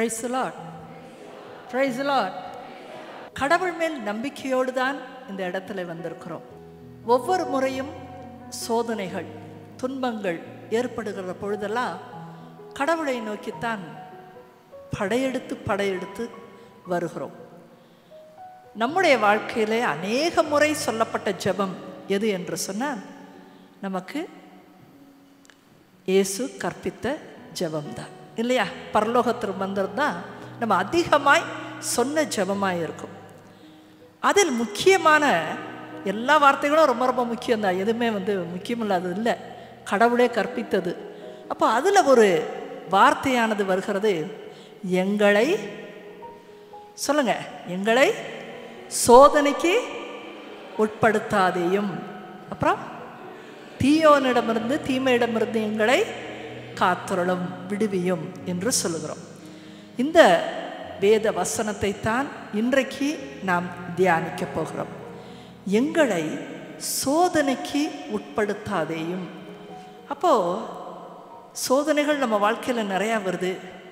Price lot price lot கடவுள் மேல் நம்பிக்கையோடு தான் இந்த இடத்துல வந்திருக்கிறோம் ஒவ்வொரு முறையும் சோதனைகள் துன்பங்கள் ஏற்படுகிற பொழுதெல்லாம் கடவுளை நோக்கித்தான் படையெடுத்து படையெடுத்து வருகிறோம் நம்முடைய வாழ்க்கையிலே அநேக முறை சொல்லப்பட்ட ஜெபம் எது என்று சொன்னால் நமக்கு இயேசு கற்பித்த ஜெபம்தான் இல்லையா பரலோகத்தில் வந்திருந்தால் நம்ம அதிகமாய் சொன்ன ஜெபமாக இருக்கும் அதில் முக்கியமான எல்லா வார்த்தைகளும் ரொம்ப ரொம்ப முக்கியம்தான் எதுவுமே வந்து முக்கியமில்லாதது இல்லை கடவுளே கற்பித்தது அப்போ அதில் ஒரு வார்த்தையானது வருகிறது எங்களை சொல்லுங்க எங்களை சோதனைக்கு உட்படுத்தாதேயும் அப்புறம் தீயோனிடமிருந்து தீமையிடமிருந்து எங்களை காத்துரளும் விடுவியும் என்று சொல்லுகிறோம் இந்த வேத வசனத்தை தான் இன்றைக்கு நாம் தியானிக்க போகிறோம் எங்களை சோதனைக்கு உட்படுத்தாதேயும் அப்போது சோதனைகள் நம்ம வாழ்க்கையில் நிறையா வருது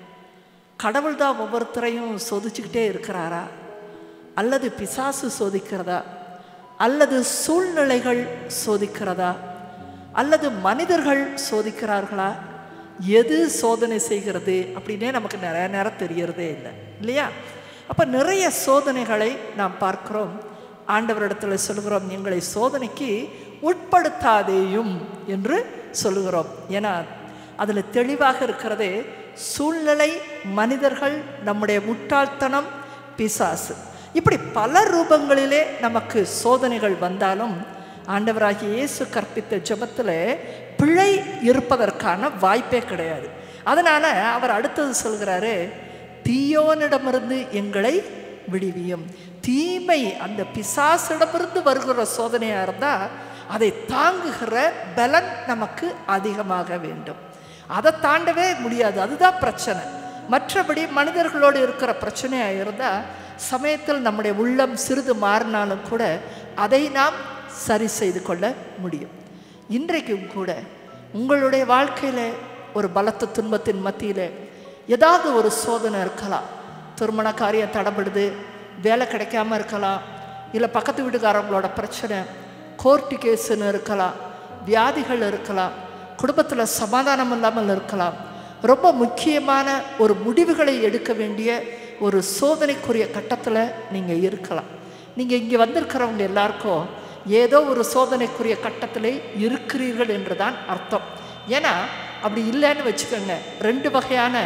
கடவுள் தான் ஒவ்வொருத்தரையும் சோதிச்சுக்கிட்டே இருக்கிறாரா அல்லது பிசாசு சோதிக்கிறதா அல்லது சூழ்நிலைகள் சோதிக்கிறதா அல்லது மனிதர்கள் சோதிக்கிறார்களா எது சோதனை செய்கிறது அப்படின்னே நமக்கு நிறைய நேரம் தெரியறதே இல்லை இல்லையா அப்போ நிறைய சோதனைகளை நாம் பார்க்கிறோம் ஆண்டவரிடத்தில் சொல்கிறோம் எங்களை சோதனைக்கு உட்படுத்தாதேயும் என்று சொல்லுகிறோம் ஏன்னா அதில் தெளிவாக இருக்கிறதே சூழ்நிலை மனிதர்கள் நம்முடைய முட்டாள்தனம் பிசாசு இப்படி பல ரூபங்களிலே நமக்கு சோதனைகள் வந்தாலும் ஆண்டவராகிய இயேசு கற்பித்த ஜெபத்தில் பிழை இருப்பதற்கான வாய்ப்பே கிடையாது அதனால் அவர் அடுத்தது சொல்கிறாரு தீயோனிடமிருந்து எங்களை விடுவியும் தீமை அந்த பிசாசிடமிருந்து வருகிற சோதனையாக இருந்தால் அதை தாங்குகிற பலன் நமக்கு அதிகமாக வேண்டும் அதை தாண்டவே முடியாது அதுதான் பிரச்சனை மற்றபடி மனிதர்களோடு இருக்கிற பிரச்சனையாக இருந்தால் சமயத்தில் நம்முடைய உள்ளம் சிறிது மாறினாலும் கூட அதை நாம் சரி செய்து கொள்ள முடியும் இன்றைக்கும் கூட உங்களுடைய வாழ்க்கையில் ஒரு பலத்த துன்பத்தின் மத்தியில் ஏதாவது ஒரு சோதனை இருக்கலாம் திருமண காரியம் தடப்படுது வேலை கிடைக்காம இருக்கலாம் இல்லை பக்கத்து வீட்டுக்காரங்களோட பிரச்சனை கோர்ட்டு கேஸுன்னு இருக்கலாம் வியாதிகள் இருக்கலாம் குடும்பத்தில் சமாதானம் இல்லாமல் இருக்கலாம் ரொம்ப முக்கியமான ஒரு முடிவுகளை எடுக்க வேண்டிய ஒரு சோதனைக்குரிய கட்டத்தில் நீங்கள் இருக்கலாம் நீங்கள் இங்கே வந்திருக்கிறவங்க எல்லாருக்கும் ஏதோ ஒரு சோதனைக்குரிய கட்டத்தில் இருக்கிறீர்கள் என்று தான் அர்த்தம் ஏன்னா அப்படி இல்லைன்னு வச்சுக்கோங்க ரெண்டு வகையான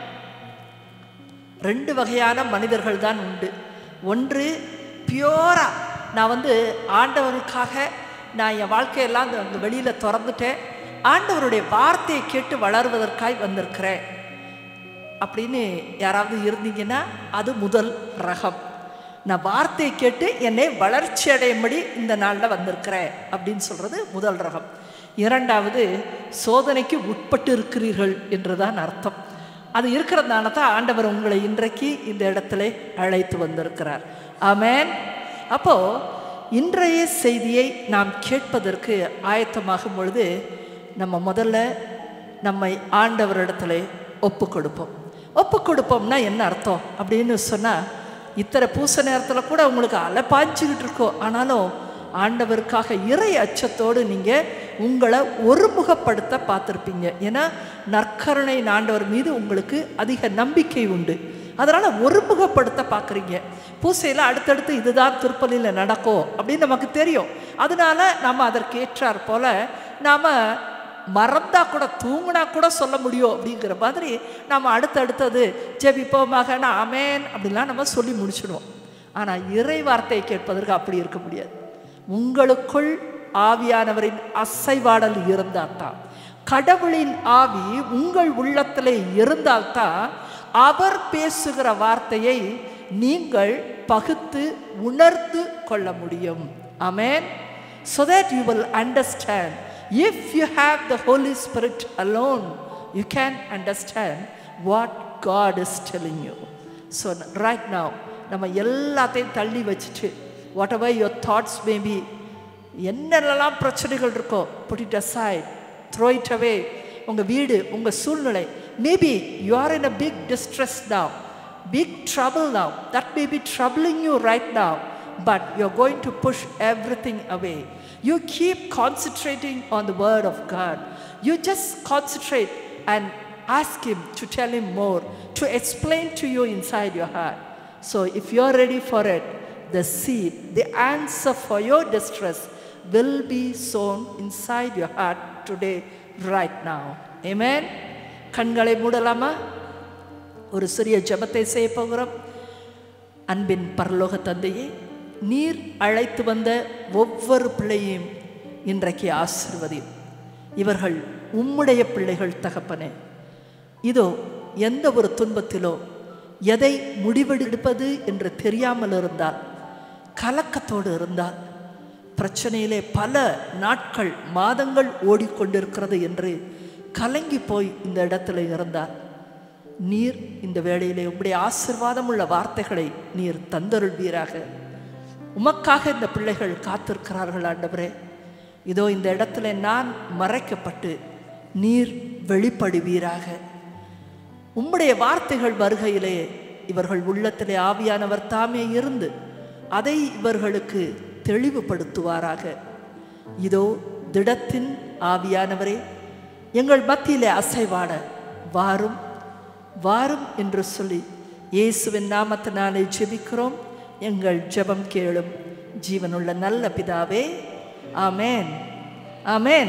ரெண்டு வகையான மனிதர்கள் தான் உண்டு ஒன்று பியோரா நான் வந்து ஆண்டவனுக்காக நான் என் வாழ்க்கையெல்லாம் அங்கே வெளியில் திறந்துட்டேன் ஆண்டவருடைய வார்த்தையை கேட்டு வளருவதற்காய் வந்திருக்கிறேன் அப்படின்னு யாராவது இருந்தீங்கன்னா அது முதல் ரகம் நான் வார்த்தையை கேட்டு என்னை வளர்ச்சி அடையும்படி இந்த நாளில் வந்திருக்கிறேன் அப்படின்னு சொல்கிறது முதல் ரகம் இரண்டாவது சோதனைக்கு உட்பட்டு இருக்கிறீர்கள் என்று தான் அர்த்தம் அது இருக்கிறதுனால தான் ஆண்டவர் உங்களை இன்றைக்கு இந்த இடத்துல அழைத்து வந்திருக்கிறார் ஆமேன் அப்போது இன்றைய செய்தியை நாம் கேட்பதற்கு ஆயத்தமாகும் பொழுது நம்ம முதல்ல நம்மை ஆண்டவரிடத்துல ஒப்பு கொடுப்போம் ஒப்பு கொடுப்போம்னா என்ன அர்த்தம் அப்படின்னு சொன்னால் இத்தனை பூச நேரத்தில் கூட உங்களுக்கு அலைப்பாய்ச்சிக்கிட்டு இருக்கோம் ஆனாலும் ஆண்டவருக்காக இறை அச்சத்தோடு நீங்கள் உங்களை ஒருமுகப்படுத்த பார்த்துருப்பீங்க ஏன்னா நற்கருணை ஆண்டவர் மீது உங்களுக்கு அதிக நம்பிக்கை உண்டு அதனால் ஒருமுகப்படுத்த பார்க்குறீங்க பூசையில் அடுத்தடுத்து இதுதான் திருப்பலியில் நடக்கும் அப்படின்னு நமக்கு தெரியும் அதனால நாம் அதற்கு ஏற்றார் போல் நாம் மறந்தா கூட தூங்கினா கூட சொல்ல முடியும் அப்படிங்கிற மாதிரி நம்ம அடுத்தடுத்தது ஜெபிப்போமாக நான் அமேன் அப்படிலாம் நம்ம சொல்லி முடிச்சிடுவோம் ஆனால் இறை வார்த்தையை கேட்பதற்கு அப்படி இருக்க முடியாது உங்களுக்குள் ஆவியானவரின் அசைவாடல் இருந்தால்தான் கடவுளின் ஆவி உங்கள் உள்ளத்தில் இருந்தால்தான் அவர் பேசுகிற வார்த்தையை நீங்கள் பகுத்து உணர்ந்து கொள்ள முடியும் அமேன் so that you will understand if you have the holy spirit alone you can understand what god is telling you so right now நம்ம எல்லாத்தையும் தள்ளி வச்சுட்டு whatever your thoughts maybe என்னென்னலாம் பிரச்சனைகள் இருக்கோ put it aside throw it away உங்கள் வீடு உங்கள் சூழ்நிலை maybe you are in a big distress now big trouble now. That may be troubling you right now, but you're going to push everything away. You keep concentrating on the Word of God. You just concentrate and ask Him to tell Him more, to explain to you inside your heart. So if you're ready for it, the seed, the answer for your distress will be sown inside your heart today, right now. Amen. கண்களை மூடலாமா ஒரு சிறிய ஜெபத்தை செய்ய போகிறோம் அன்பின் பரலோக தந்தையே நீர் அழைத்து வந்த ஒவ்வொரு பிள்ளையையும் இன்றைக்கு ஆசிர்வதியும் இவர்கள் உம்முடைய பிள்ளைகள் தகப்பனே இதோ எந்த ஒரு துன்பத்திலோ எதை முடிவெடுப்பது என்று தெரியாமல் இருந்தால் கலக்கத்தோடு இருந்தால் பிரச்சனையிலே பல நாட்கள் மாதங்கள் ஓடிக்கொண்டிருக்கிறது என்று கலங்கி போய் இந்த இடத்துல இருந்தார் நீர் இந்த வேளையிலே உம்முடைய ஆசிர்வாதம் உள்ள வார்த்தைகளை நீர் தந்தருள்வீராக உமக்காக இந்த பிள்ளைகள் காத்திருக்கிறார்கள் ஆண்டவரே இதோ இந்த இடத்துல நான் மறைக்கப்பட்டு நீர் வெளிப்படுவீராக உம்முடைய வார்த்தைகள் வருகையிலே இவர்கள் உள்ளத்திலே ஆவியானவர் தாமே இருந்து அதை இவர்களுக்கு தெளிவுபடுத்துவாராக இதோ திடத்தின் ஆவியானவரே எங்கள் மத்தியிலே அசைவாட வாரும் வாரும் என்று சொல்லி இயேசுவின் நாமத்தினாலே ஜெபிக்கிறோம் எங்கள் ஜெபம் கேளும் ஜீவனுள்ள நல்ல பிதாவே ஆமேன் ஆமேன்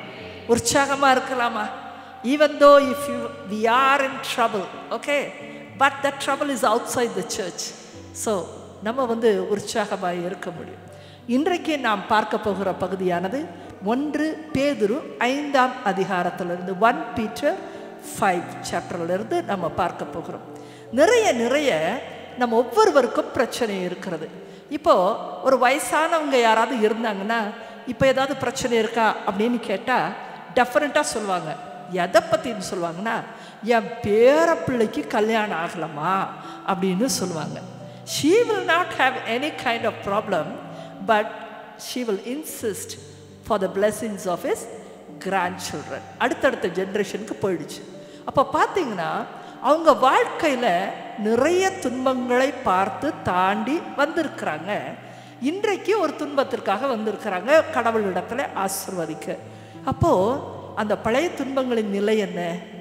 உற்சாகமா இருக்கலாமா even though if you we are in trouble okay but the trouble is outside the church so நம்ம வந்து உற்சாகமாக இருக்க முடியும் இன்றைக்கு நாம் பார்க்க போகிற பகுதியானது ஒன்று பேதுரு ஐந்தாம் அதிகாரத்திலிருந்து ஒன் பீட்டர் ஃபைவ் சாப்டர்லேருந்து நம்ம பார்க்க போகிறோம் நிறைய நிறைய நம்ம ஒவ்வொருவருக்கும் பிரச்சனை இருக்கிறது இப்போது ஒரு வயசானவங்க யாராவது இருந்தாங்கன்னா இப்போ ஏதாவது பிரச்சனை இருக்கா அப்படின்னு கேட்டால் டெஃபினட்டாக சொல்லுவாங்க எதை பற்றின்னு சொல்லுவாங்கன்னா என் பேர பிள்ளைக்கு கல்யாணம் ஆகலாமா அப்படின்னு சொல்லுவாங்க she will not have any kind of problem but she will insist for the blessings of his grandchildren அடுத்தடுத்த ஜென்ரேஷனுக்கு போயிடுச்சு அப்போ பார்த்தீங்கன்னா அவங்க வாழ்க்கையில் நிறைய துன்பங்களை பார்த்து தாண்டி வந்திருக்கிறாங்க இன்றைக்கு ஒரு துன்பத்திற்காக வந்திருக்கிறாங்க கடவுளிடத்தில் ஆசிர்வதிக்க அப்போது அந்த பழைய துன்பங்களின் நிலை என்ன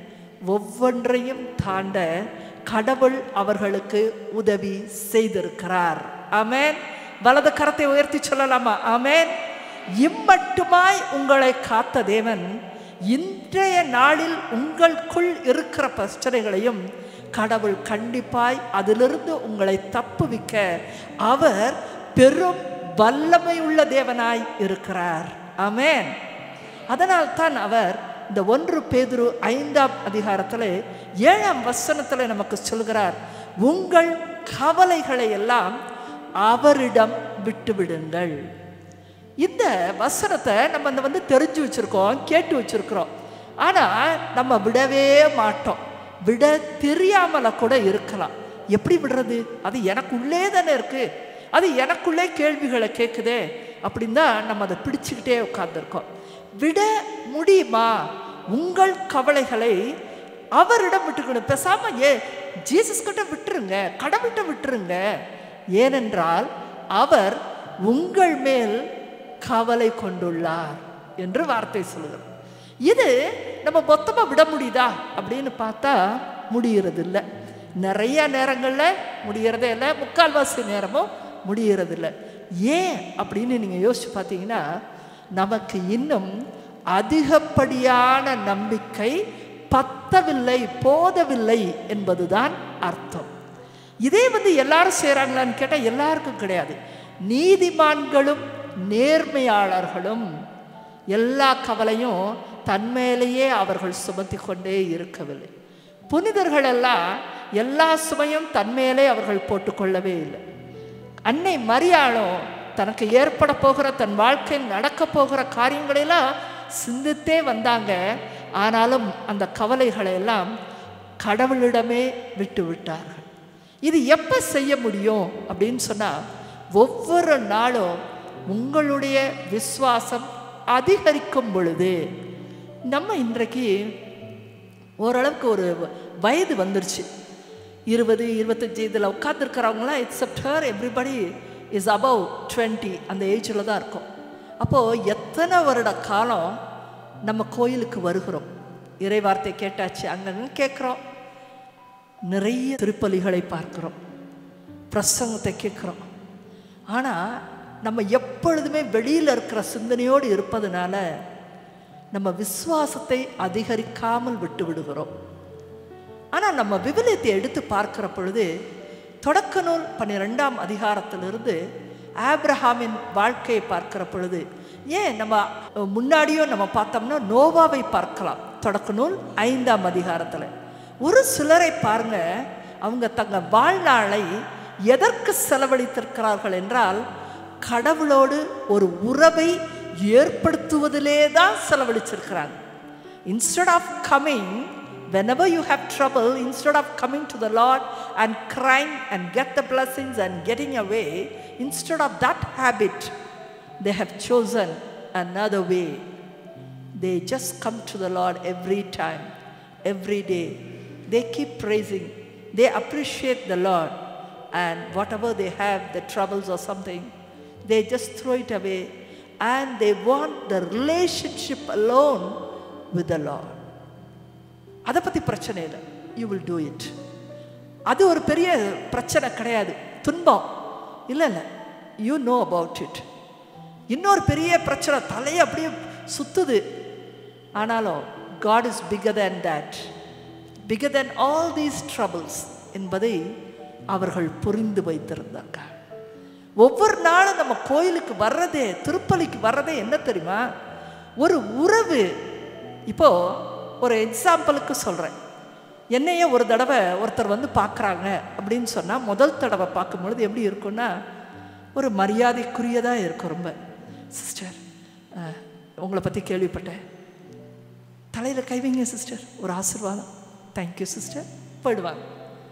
ஒவ்வொன்றையும் தாண்ட கடவுள் அவர்களுக்கு உதவி செய்திருக்கிறார் ஆமேன் வலது கரத்தை உயர்த்தி சொல்லலாமா ஆமேன் இம்மட்டுமாய் உங்களை காத்த தேவன் இன்றைய நாளில் உங்களுக்குள் இருக்கிற பிரச்சனைகளையும் கடவுள் கண்டிப்பாய் அதிலிருந்து உங்களை தப்புவிக்க அவர் பெரும் வல்லமை உள்ள தேவனாய் இருக்கிறார் ஆமேன் அதனால் தான் அவர் இந்த ஒன்று பேதுரு ஐந்தாம் அதிகாரத்தில் ஏழாம் வசனத்தில் நமக்கு சொல்கிறார் உங்கள் கவலைகளை எல்லாம் அவரிடம் விட்டுவிடுங்கள் இந்த வசனத்தை நம்ம இந்த வந்து தெரிஞ்சு வச்சுருக்கோம் கேட்டு வச்சுருக்கிறோம் ஆனால் நம்ம விடவே மாட்டோம் விட தெரியாமல கூட இருக்கலாம் எப்படி விடுறது அது எனக்குள்ளே தானே இருக்குது அது எனக்குள்ளே கேள்விகளை கேட்குதே அப்படின்னு தான் நம்ம அதை பிடிச்சிக்கிட்டே உட்காந்துருக்கோம் விட முடியுமா உங்கள் கவலைகளை அவரிடம் விட்டுக்கணும் பேசாம ஏ ஜீசஸ் கிட்ட விட்டுருங்க கடவுள்கிட்ட விட்டுருங்க ஏனென்றால் அவர் உங்கள் மேல் கவலை கொண்டுள்ளார் என்று வார்த்தை சொல்லுகிறார் இது நம்ம மொத்தமாக விட முடியுதா அப்படின்னு பார்த்தா முடியறது இல்லை நிறைய நேரங்களில் முடியறதே இல்லை முக்கால்வாசி நேரமும் முடியறது இல்லை ஏன் அப்படின்னு நீங்கள் யோசிச்சு பார்த்தீங்கன்னா நமக்கு இன்னும் அதிகப்படியான நம்பிக்கை பத்தவில்லை போதவில்லை என்பதுதான் அர்த்தம் இதே வந்து எல்லாரும் செய்கிறாங்களான்னு கேட்டால் எல்லாருக்கும் கிடையாது நீதிமான்களும் நேர்மையாளர்களும் எல்லா கவலையும் தன்மேலேயே அவர்கள் சுமத்தி கொண்டே இருக்கவில்லை புனிதர்கள் எல்லாம் எல்லா சுமையும் தன்மேலே அவர்கள் போட்டுக்கொள்ளவே இல்லை அன்னை மரியாளும் தனக்கு ஏற்பட போகிற தன் வாழ்க்கையில் நடக்க போகிற காரியங்களெல்லாம் சிந்தித்தே வந்தாங்க ஆனாலும் அந்த கவலைகளை எல்லாம் கடவுளிடமே விட்டு விட்டார்கள் இது எப்போ செய்ய முடியும் அப்படின்னு சொன்னால் ஒவ்வொரு நாளும் உங்களுடைய விசுவாசம் அதிகரிக்கும் பொழுது நம்ம இன்றைக்கு ஓரளவுக்கு ஒரு வயது வந்துருச்சு இருபது இருபத்தஞ்சி இதில் உட்காந்துருக்கிறவங்களாம் except her everybody is above twenty அந்த ஏஜில் தான் இருக்கும் அப்போது எத்தனை வருட காலம் நம்ம கோயிலுக்கு வருகிறோம் இறை வார்த்தை கேட்டாச்சு அங்கங்க கேட்குறோம் நிறைய திருப்பலிகளை பார்க்குறோம் பிரசங்கத்தை கேட்குறோம் ஆனால் நம்ம எப்பொழுதுமே வெளியில் இருக்கிற சிந்தனையோடு இருப்பதனால நம்ம விசுவாசத்தை அதிகரிக்காமல் விட்டு விடுகிறோம் ஆனால் நம்ம விவிலியத்தை எடுத்து பார்க்கிற பொழுது தொடக்க நூல் பன்னிரெண்டாம் அதிகாரத்திலிருந்து ஆப்ரஹாமின் வாழ்க்கையை பார்க்கிற பொழுது ஏன் நம்ம முன்னாடியோ நம்ம பார்த்தோம்னா நோவாவை பார்க்கலாம் தொடக்க நூல் ஐந்தாம் அதிகாரத்தில் ஒரு சிலரை பாருங்க அவங்க தங்க வாழ்நாளை எதற்கு செலவழித்திருக்கிறார்கள் என்றால் கடவுளோடு ஒரு உறவை ஏற்படுத்துவதிலே தான் செலவழிச்சிருக்கிறாங்க instead of coming whenever you have trouble, instead of coming to the Lord and crying and get the blessings and getting away, instead of that habit, they have chosen another way. They just come to the Lord every time, every day. They keep praising, they appreciate the Lord, and whatever they have, the troubles or something, they just throw it away and they want the relationship alone with the Lord. அதை பற்றி பிரச்சனை இல்லை you will do it அது ஒரு பெரிய பிரச்சனை கிடையாது துன்பம் இல்லை இல்லை யூ நோ அபவுட் இட் இன்னொரு பெரிய பிரச்சனை தலையை அப்படியே சுத்துது ஆனாலும் God is bigger than that bigger than all these troubles என்பதை அவர்கள் புரிந்து வைத்திருந்தார்கள் ஒவ்வொரு நாளும் நம்ம கோயிலுக்கு வர்றதே திருப்பலிக்கு வர்றதே என்ன தெரியுமா ஒரு உறவு இப்போ ஒரு எக்ஸாம்பிளுக்கு சொல்கிறேன் என்னையே ஒரு தடவை ஒருத்தர் வந்து பார்க்குறாங்க அப்படின்னு சொன்னால் முதல் தடவை பார்க்கும்பொழுது எப்படி இருக்கும்னா ஒரு மரியாதைக்குரியதாக இருக்கும் ரொம்ப சிஸ்டர் உங்களை பற்றி கேள்விப்பட்டேன் தலையில் கைவிங்க சிஸ்டர் ஒரு ஆசிர்வாதம் தேங்க்யூ சிஸ்டர் போயிடுவாங்க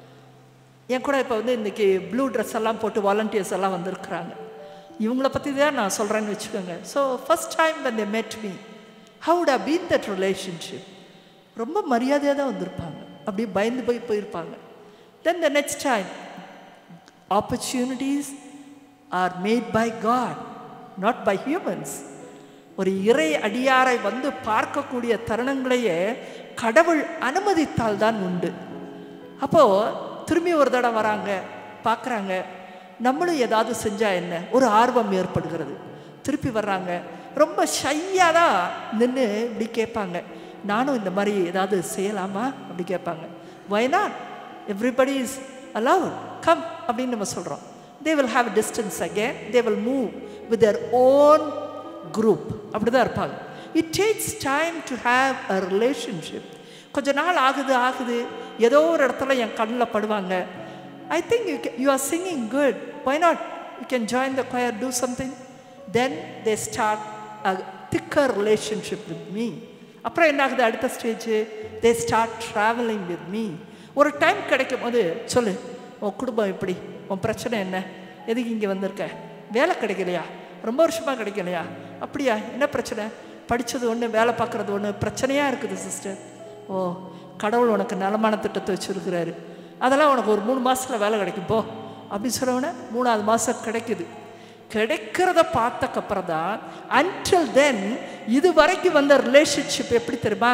என் கூட இப்போ வந்து இன்றைக்கி ப்ளூ ட்ரெஸ் எல்லாம் போட்டு வாலண்டியர்ஸ் எல்லாம் வந்திருக்கிறாங்க இவங்கள பற்றி தான் நான் சொல்கிறேன்னு வச்சுக்கோங்க so first time when they met me how would have been that relationship ரொம்ப மரியாதையாக தான் வந்திருப்பாங்க அப்படியே பயந்து போய் போயிருப்பாங்க then the next time opportunities are made by God not by humans ஒரு இறை அடியாரை வந்து பார்க்கக்கூடிய தருணங்களையே கடவுள் அனுமதித்தால் தான் உண்டு அப்போது திரும்பி ஒரு தடவை வராங்க பார்க்குறாங்க நம்மளும் ஏதாவது செஞ்சால் என்ன ஒரு ஆர்வம் ஏற்படுகிறது திருப்பி வர்றாங்க ரொம்ப ஷையாக தான் நின்று இப்படி கேட்பாங்க நானும் இந்த மாதிரி ஏதாவது செய்யலாமா அப்படி கேட்பாங்க ஒய்னா எவ்ரிபடி இஸ் அலவ் கம் அப்படின்னு நம்ம சொல்கிறோம் they will have distance again they will move with their own group அப்படி தான் இருப்பாங்க it takes time to have a relationship கொஞ்ச நாள் ஆகுது ஆகுது ஏதோ ஒரு இடத்துல என் கண்ணில் படுவாங்க I think you you are singing good why not you can join the choir do something then they start a thicker relationship with me அப்புறம் என்ன ஆகுது அடுத்த stage they start travelling with me ஒரு டைம் கிடைக்கும் போது சொல்லு உன் குடும்பம் எப்படி உன் பிரச்சனை என்ன எதுக்கு இங்கே வந்திருக்க வேலை கிடைக்கலையா ரொம்ப வருஷமாக கிடைக்கலையா அப்படியா என்ன பிரச்சனை படித்தது ஒன்று வேலை பார்க்குறது ஒன்று பிரச்சனையாக இருக்குது சிஸ்டர் ஓ கடவுள் உனக்கு நலமான திட்டத்தை வச்சுருக்கிறாரு அதெல்லாம் உனக்கு ஒரு மூணு மாதத்தில் வேலை கிடைக்கும் போ அப்படின்னு சொன்னவொடனே மூணாவது மாதம் கிடைக்குது கிடைக்கிறத பார்த்தக்கப்புறம் தான் அன்டில் தென் இது வரைக்கும் வந்த ரிலேஷன்ஷிப் எப்படி தெரியுமா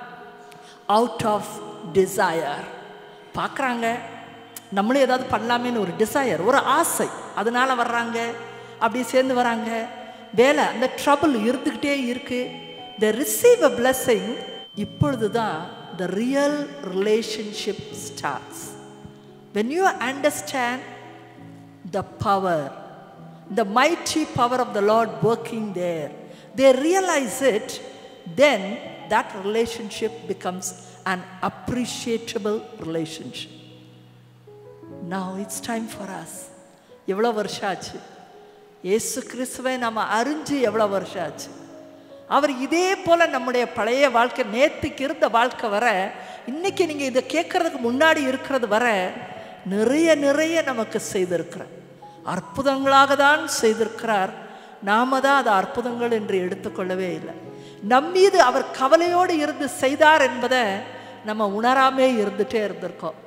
அவுட் ஆஃப் டிசையர் பார்க்குறாங்க நம்மளும் ஏதாவது பண்ணலாமேன்னு ஒரு டிசையர் ஒரு ஆசை அதனால வர்றாங்க அப்படியே சேர்ந்து வராங்க வேலை அந்த ட்ரபிள் இருந்துக்கிட்டே இருக்கு த ரிசீவ் அ பிளஸ்ஸிங் இப்பொழுது தான் the real relationship starts when you understand the power the mighty power of the Lord working there, they realize it, then that relationship becomes an appreciable relationship. Now it's time for us. எவ்வளோ வருஷம் ஆச்சு இயேசு கிறிஸ்துவை நம்ம அறிஞ்சு எவ்வளோ வருஷம் ஆச்சு அவர் இதே போல் நம்முடைய பழைய வாழ்க்கை நேற்றுக்கு இருந்த வாழ்க்கை வர இன்னைக்கு நீங்கள் இதை கேட்கறதுக்கு முன்னாடி இருக்கிறது வர நிறைய நிறைய நமக்கு செய்திருக்கிறார் அற்புதங்களாக தான் செய்திருக்கிறார் நாம தான் அது அற்புதங்கள் என்று எடுத்துக்கொள்ளவே இல்லை நம்மீது அவர் கவலையோடு இருந்து செய்தார் என்பதை நம்ம உணராமே இருந்துகிட்டே இருந்திருக்கோம்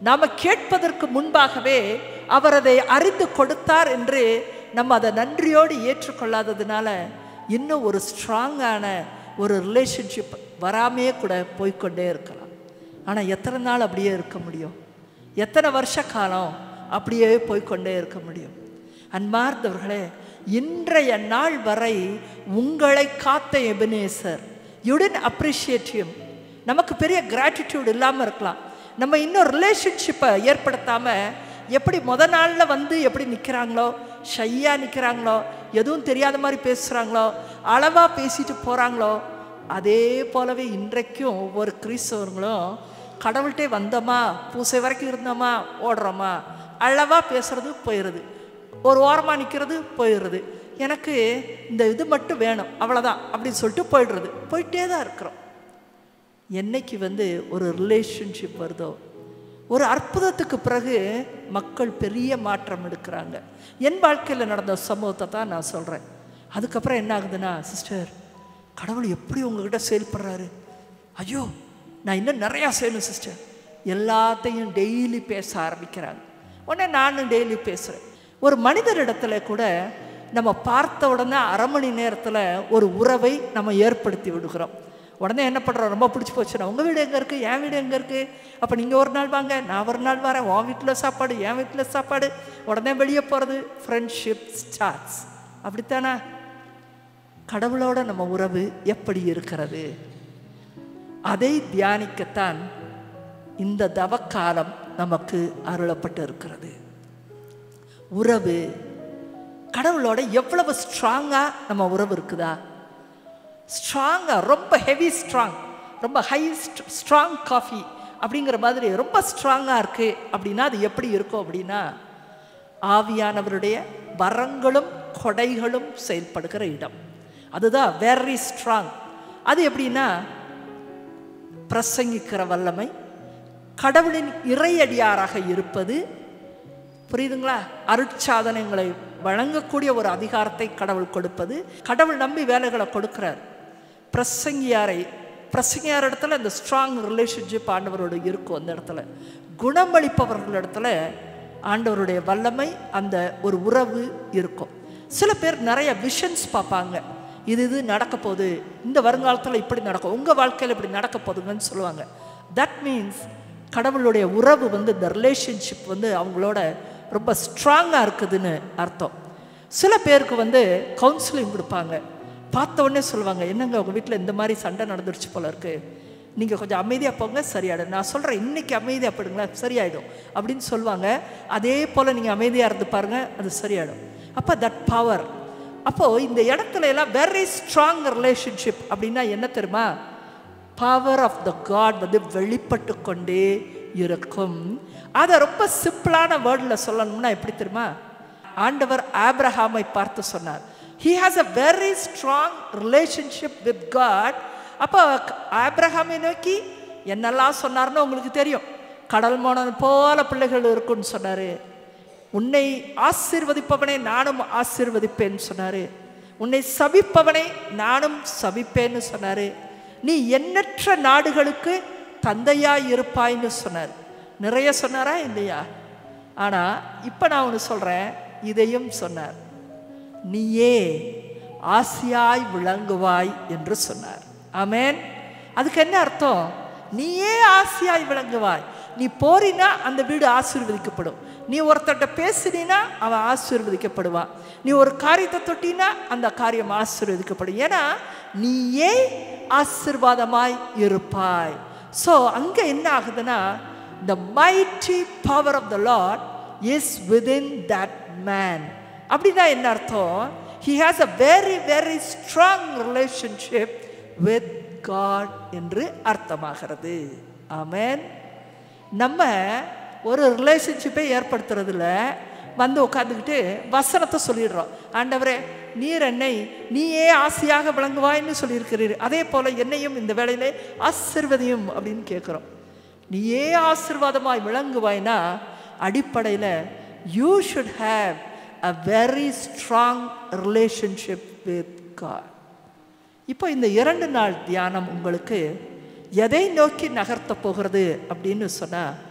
நாம் கேட்பதற்கு முன்பாகவே அவர் அதை அறிந்து கொடுத்தார் என்று நம்ம அதை நன்றியோடு ஏற்றுக்கொள்ளாததுனால இன்னும் ஒரு ஸ்ட்ராங்கான ஒரு ரிலேஷன்ஷிப் வராமையே கூட போய்க்கொண்டே இருக்கலாம் ஆனால் எத்தனை நாள் அப்படியே இருக்க முடியும் எத்தனை வருஷ காலம் அப்படியே போய்க்கொண்டே இருக்க முடியும் அன்பார்ந்தவர்களே இன்றைய நாள் வரை உங்களை காத்த எபினேசர் யுடன் அப்ரிஷியேட்டிவ் நமக்கு பெரிய கிராட்டிடியூட் இல்லாமல் இருக்கலாம் நம்ம இன்னும் ரிலேஷன்ஷிப்பை ஏற்படுத்தாமல் எப்படி முத நாளில் வந்து எப்படி நிற்கிறாங்களோ ஷையாக நிற்கிறாங்களோ எதுவும் தெரியாத மாதிரி பேசுகிறாங்களோ அளவாக பேசிட்டு போகிறாங்களோ அதே போலவே இன்றைக்கும் ஒவ்வொரு கிறிஸ்தவர்களும் கடவுள்கிட்டே வந்தோமா பூசை வரைக்கும் இருந்தோமா ஓடுறோமா அளவாக பேசுறது போயிடுது ஒரு ஓரமாக நிற்கிறது போயிடுறது எனக்கு இந்த இது மட்டும் வேணும் அவ்வளோதான் அப்படின்னு சொல்லிட்டு போயிடுறது போயிட்டே தான் இருக்கிறோம் என்னைக்கு வந்து ஒரு ரிலேஷன்ஷிப் வருதோ ஒரு அற்புதத்துக்கு பிறகு மக்கள் பெரிய மாற்றம் எடுக்கிறாங்க என் வாழ்க்கையில் நடந்த சம்பவத்தை தான் நான் சொல்கிறேன் அதுக்கப்புறம் என்ன ஆகுதுன்னா சிஸ்டர் கடவுள் எப்படி உங்ககிட்ட செயல்படுறாரு ஐயோ நான் இன்னும் நிறையா செய்யணும் சிஸ்டர் எல்லாத்தையும் டெய்லி பேச ஆரம்பிக்கிறாங்க உடனே நானும் டெய்லி பேசுகிறேன் ஒரு மனிதரிடத்துல கூட நம்ம பார்த்த உடனே அரை மணி நேரத்தில் ஒரு உறவை நம்ம ஏற்படுத்தி விடுகிறோம் உடனே என்ன பண்ணுறோம் ரொம்ப பிடிச்சி போச்சுன்னா உங்கள் வீடு எங்கே இருக்குது என் வீடு எங்கே இருக்குது அப்போ நீங்கள் ஒரு நாள் வாங்க நான் ஒரு நாள் வரேன் உன் வீட்டில் சாப்பாடு என் வீட்டில் சாப்பாடு உடனே வெளியே போகிறது ஃப்ரெண்ட்ஷிப் ஸ்டார்ட்ஸ் அப்படித்தானே கடவுளோட நம்ம உறவு எப்படி இருக்கிறது அதை தியானிக்கத்தான் இந்த தவக்காலம் நமக்கு அருளப்பட்டு இருக்கிறது உறவு கடவுளோட எவ்வளவு ஸ்ட்ராங்காக நம்ம உறவு இருக்குதா ஸ்ட்ராங்காக ரொம்ப ஹெவி ஸ்ட்ராங் ரொம்ப ஹை ஸ்ட்ராங் காஃபி அப்படிங்கிற மாதிரி ரொம்ப ஸ்ட்ராங்காக இருக்குது அப்படின்னா அது எப்படி இருக்கும் அப்படின்னா ஆவியானவருடைய வரங்களும் கொடைகளும் செயல்படுகிற இடம் அதுதான் வெரி ஸ்ட்ராங் அது எப்படின்னா பிரசங்கிக்கிற வல்லமை கடவுளின் இறையடியாராக இருப்பது புரியுதுங்களா அருட்சாதனங்களை வழங்கக்கூடிய ஒரு அதிகாரத்தை கடவுள் கொடுப்பது கடவுள் நம்பி வேலைகளை கொடுக்கிறார் பிரசங்கியாரை பிரசங்கியார் இடத்துல இந்த ஸ்ட்ராங் ரிலேஷன்ஷிப் ஆண்டவரோடு இருக்கும் அந்த இடத்துல குணமளிப்பவர்கள் இடத்துல ஆண்டவருடைய வல்லமை அந்த ஒரு உறவு இருக்கும் சில பேர் நிறைய விஷன்ஸ் பார்ப்பாங்க இது இது நடக்க போகுது இந்த வருங்காலத்தில் இப்படி நடக்கும் உங்கள் வாழ்க்கையில் இப்படி நடக்க போகுதுங்கன்னு சொல்லுவாங்க தட் மீன்ஸ் கடவுளுடைய உறவு வந்து இந்த ரிலேஷன்ஷிப் வந்து அவங்களோட ரொம்ப ஸ்ட்ராங்காக இருக்குதுன்னு அர்த்தம் சில பேருக்கு வந்து கவுன்சிலிங் கொடுப்பாங்க பார்த்த உடனே சொல்லுவாங்க என்னங்க உங்கள் வீட்டில் இந்த மாதிரி சண்டை நடந்துருச்சு போல இருக்கு நீங்கள் கொஞ்சம் அமைதியாக போங்க சரியாயிடும் நான் சொல்கிறேன் இன்னைக்கு அமைதியாக போடுங்களேன் சரியாயிடும் அப்படின்னு சொல்லுவாங்க அதே போல் நீங்கள் அமைதியாக இருந்து பாருங்க அது சரியாயிடும் அப்போ தட் பவர் அப்போது இந்த இடத்துல எல்லாம் வெரி ஸ்ட்ராங் ரிலேஷன்ஷிப் அப்படின்னா என்ன தெரியுமா பவர் ஆஃப் த காட் வந்து வெளிப்பட்டு கொண்டே இருக்கும் அதை ரொம்ப சிம்பிளான வேர்டில் சொல்லணும்னா எப்படி தெரியுமா ஆண்டவர் ஆப்ரஹாமை பார்த்து சொன்னார் he has a very strong relationship with God அப்போ ஆப்ரஹாமை நோக்கி என்னெல்லாம் சொன்னார்னு உங்களுக்கு தெரியும் கடல் மோனன் போல பிள்ளைகள் இருக்குன்னு சொன்னார் உன்னை ஆசீர்வதிப்பவனை நானும் ஆசீர்வதிப்பேன்னு சொன்னார் உன்னை சபிப்பவனை நானும் சபிப்பேன்னு சொன்னார் நீ எண்ணற்ற நாடுகளுக்கு தந்தையாய் இருப்பாய்ன்னு சொன்னார் நிறைய சொன்னாரா இல்லையா ஆனால் இப்போ நான் ஒன்று சொல்கிறேன் இதையும் சொன்னார் நீயே ஆசியாய் விளங்குவாய் என்று சொன்னார் ஆமேன் அதுக்கு என்ன அர்த்தம் நீயே ஆசியாய் விளங்குவாய் நீ போறினா அந்த வீடு ஆசீர்வதிக்கப்படும் நீ ஒருத்தர்கிட்ட பேசினா அவன் ஆசீர்வதிக்கப்படுவான் நீ ஒரு காரியத்தை தொட்டினா அந்த காரியம் ஆசீர்வதிக்கப்படும் ஏன்னா நீயே ஆசீர்வாதமாய் இருப்பாய் ஸோ அங்கே என்ன ஆகுதுன்னா the mighty power of the Lord is within that man அப்படின்னா என்ன அர்த்தம் he has a very very strong relationship with God என்று அர்த்தமாகிறது ஆமேன் நம்ம ஒரு ரிலேஷன்ஷிப்பை ஏற்படுத்துறதுல வந்து உட்காந்துக்கிட்டு வசனத்தை சொல்லிடுறோம் ஆண்டவரே நீர் என்னை நீயே ஆசையாக விளங்குவாய்ன்னு சொல்லியிருக்கிறீர் அதே போல் என்னையும் இந்த வேலையிலே ஆசிர்வதியும் அப்படின்னு கேட்குறோம் நீயே ஆசிர்வாதமாய் விளங்குவாய்னா அடிப்படையில் you should have a very strong relationship with God இப்போ இந்த இரண்டு நாள் தியானம் உங்களுக்கு எதை நோக்கி நகர்த்த போகிறது அப்படின்னு சொன்னால்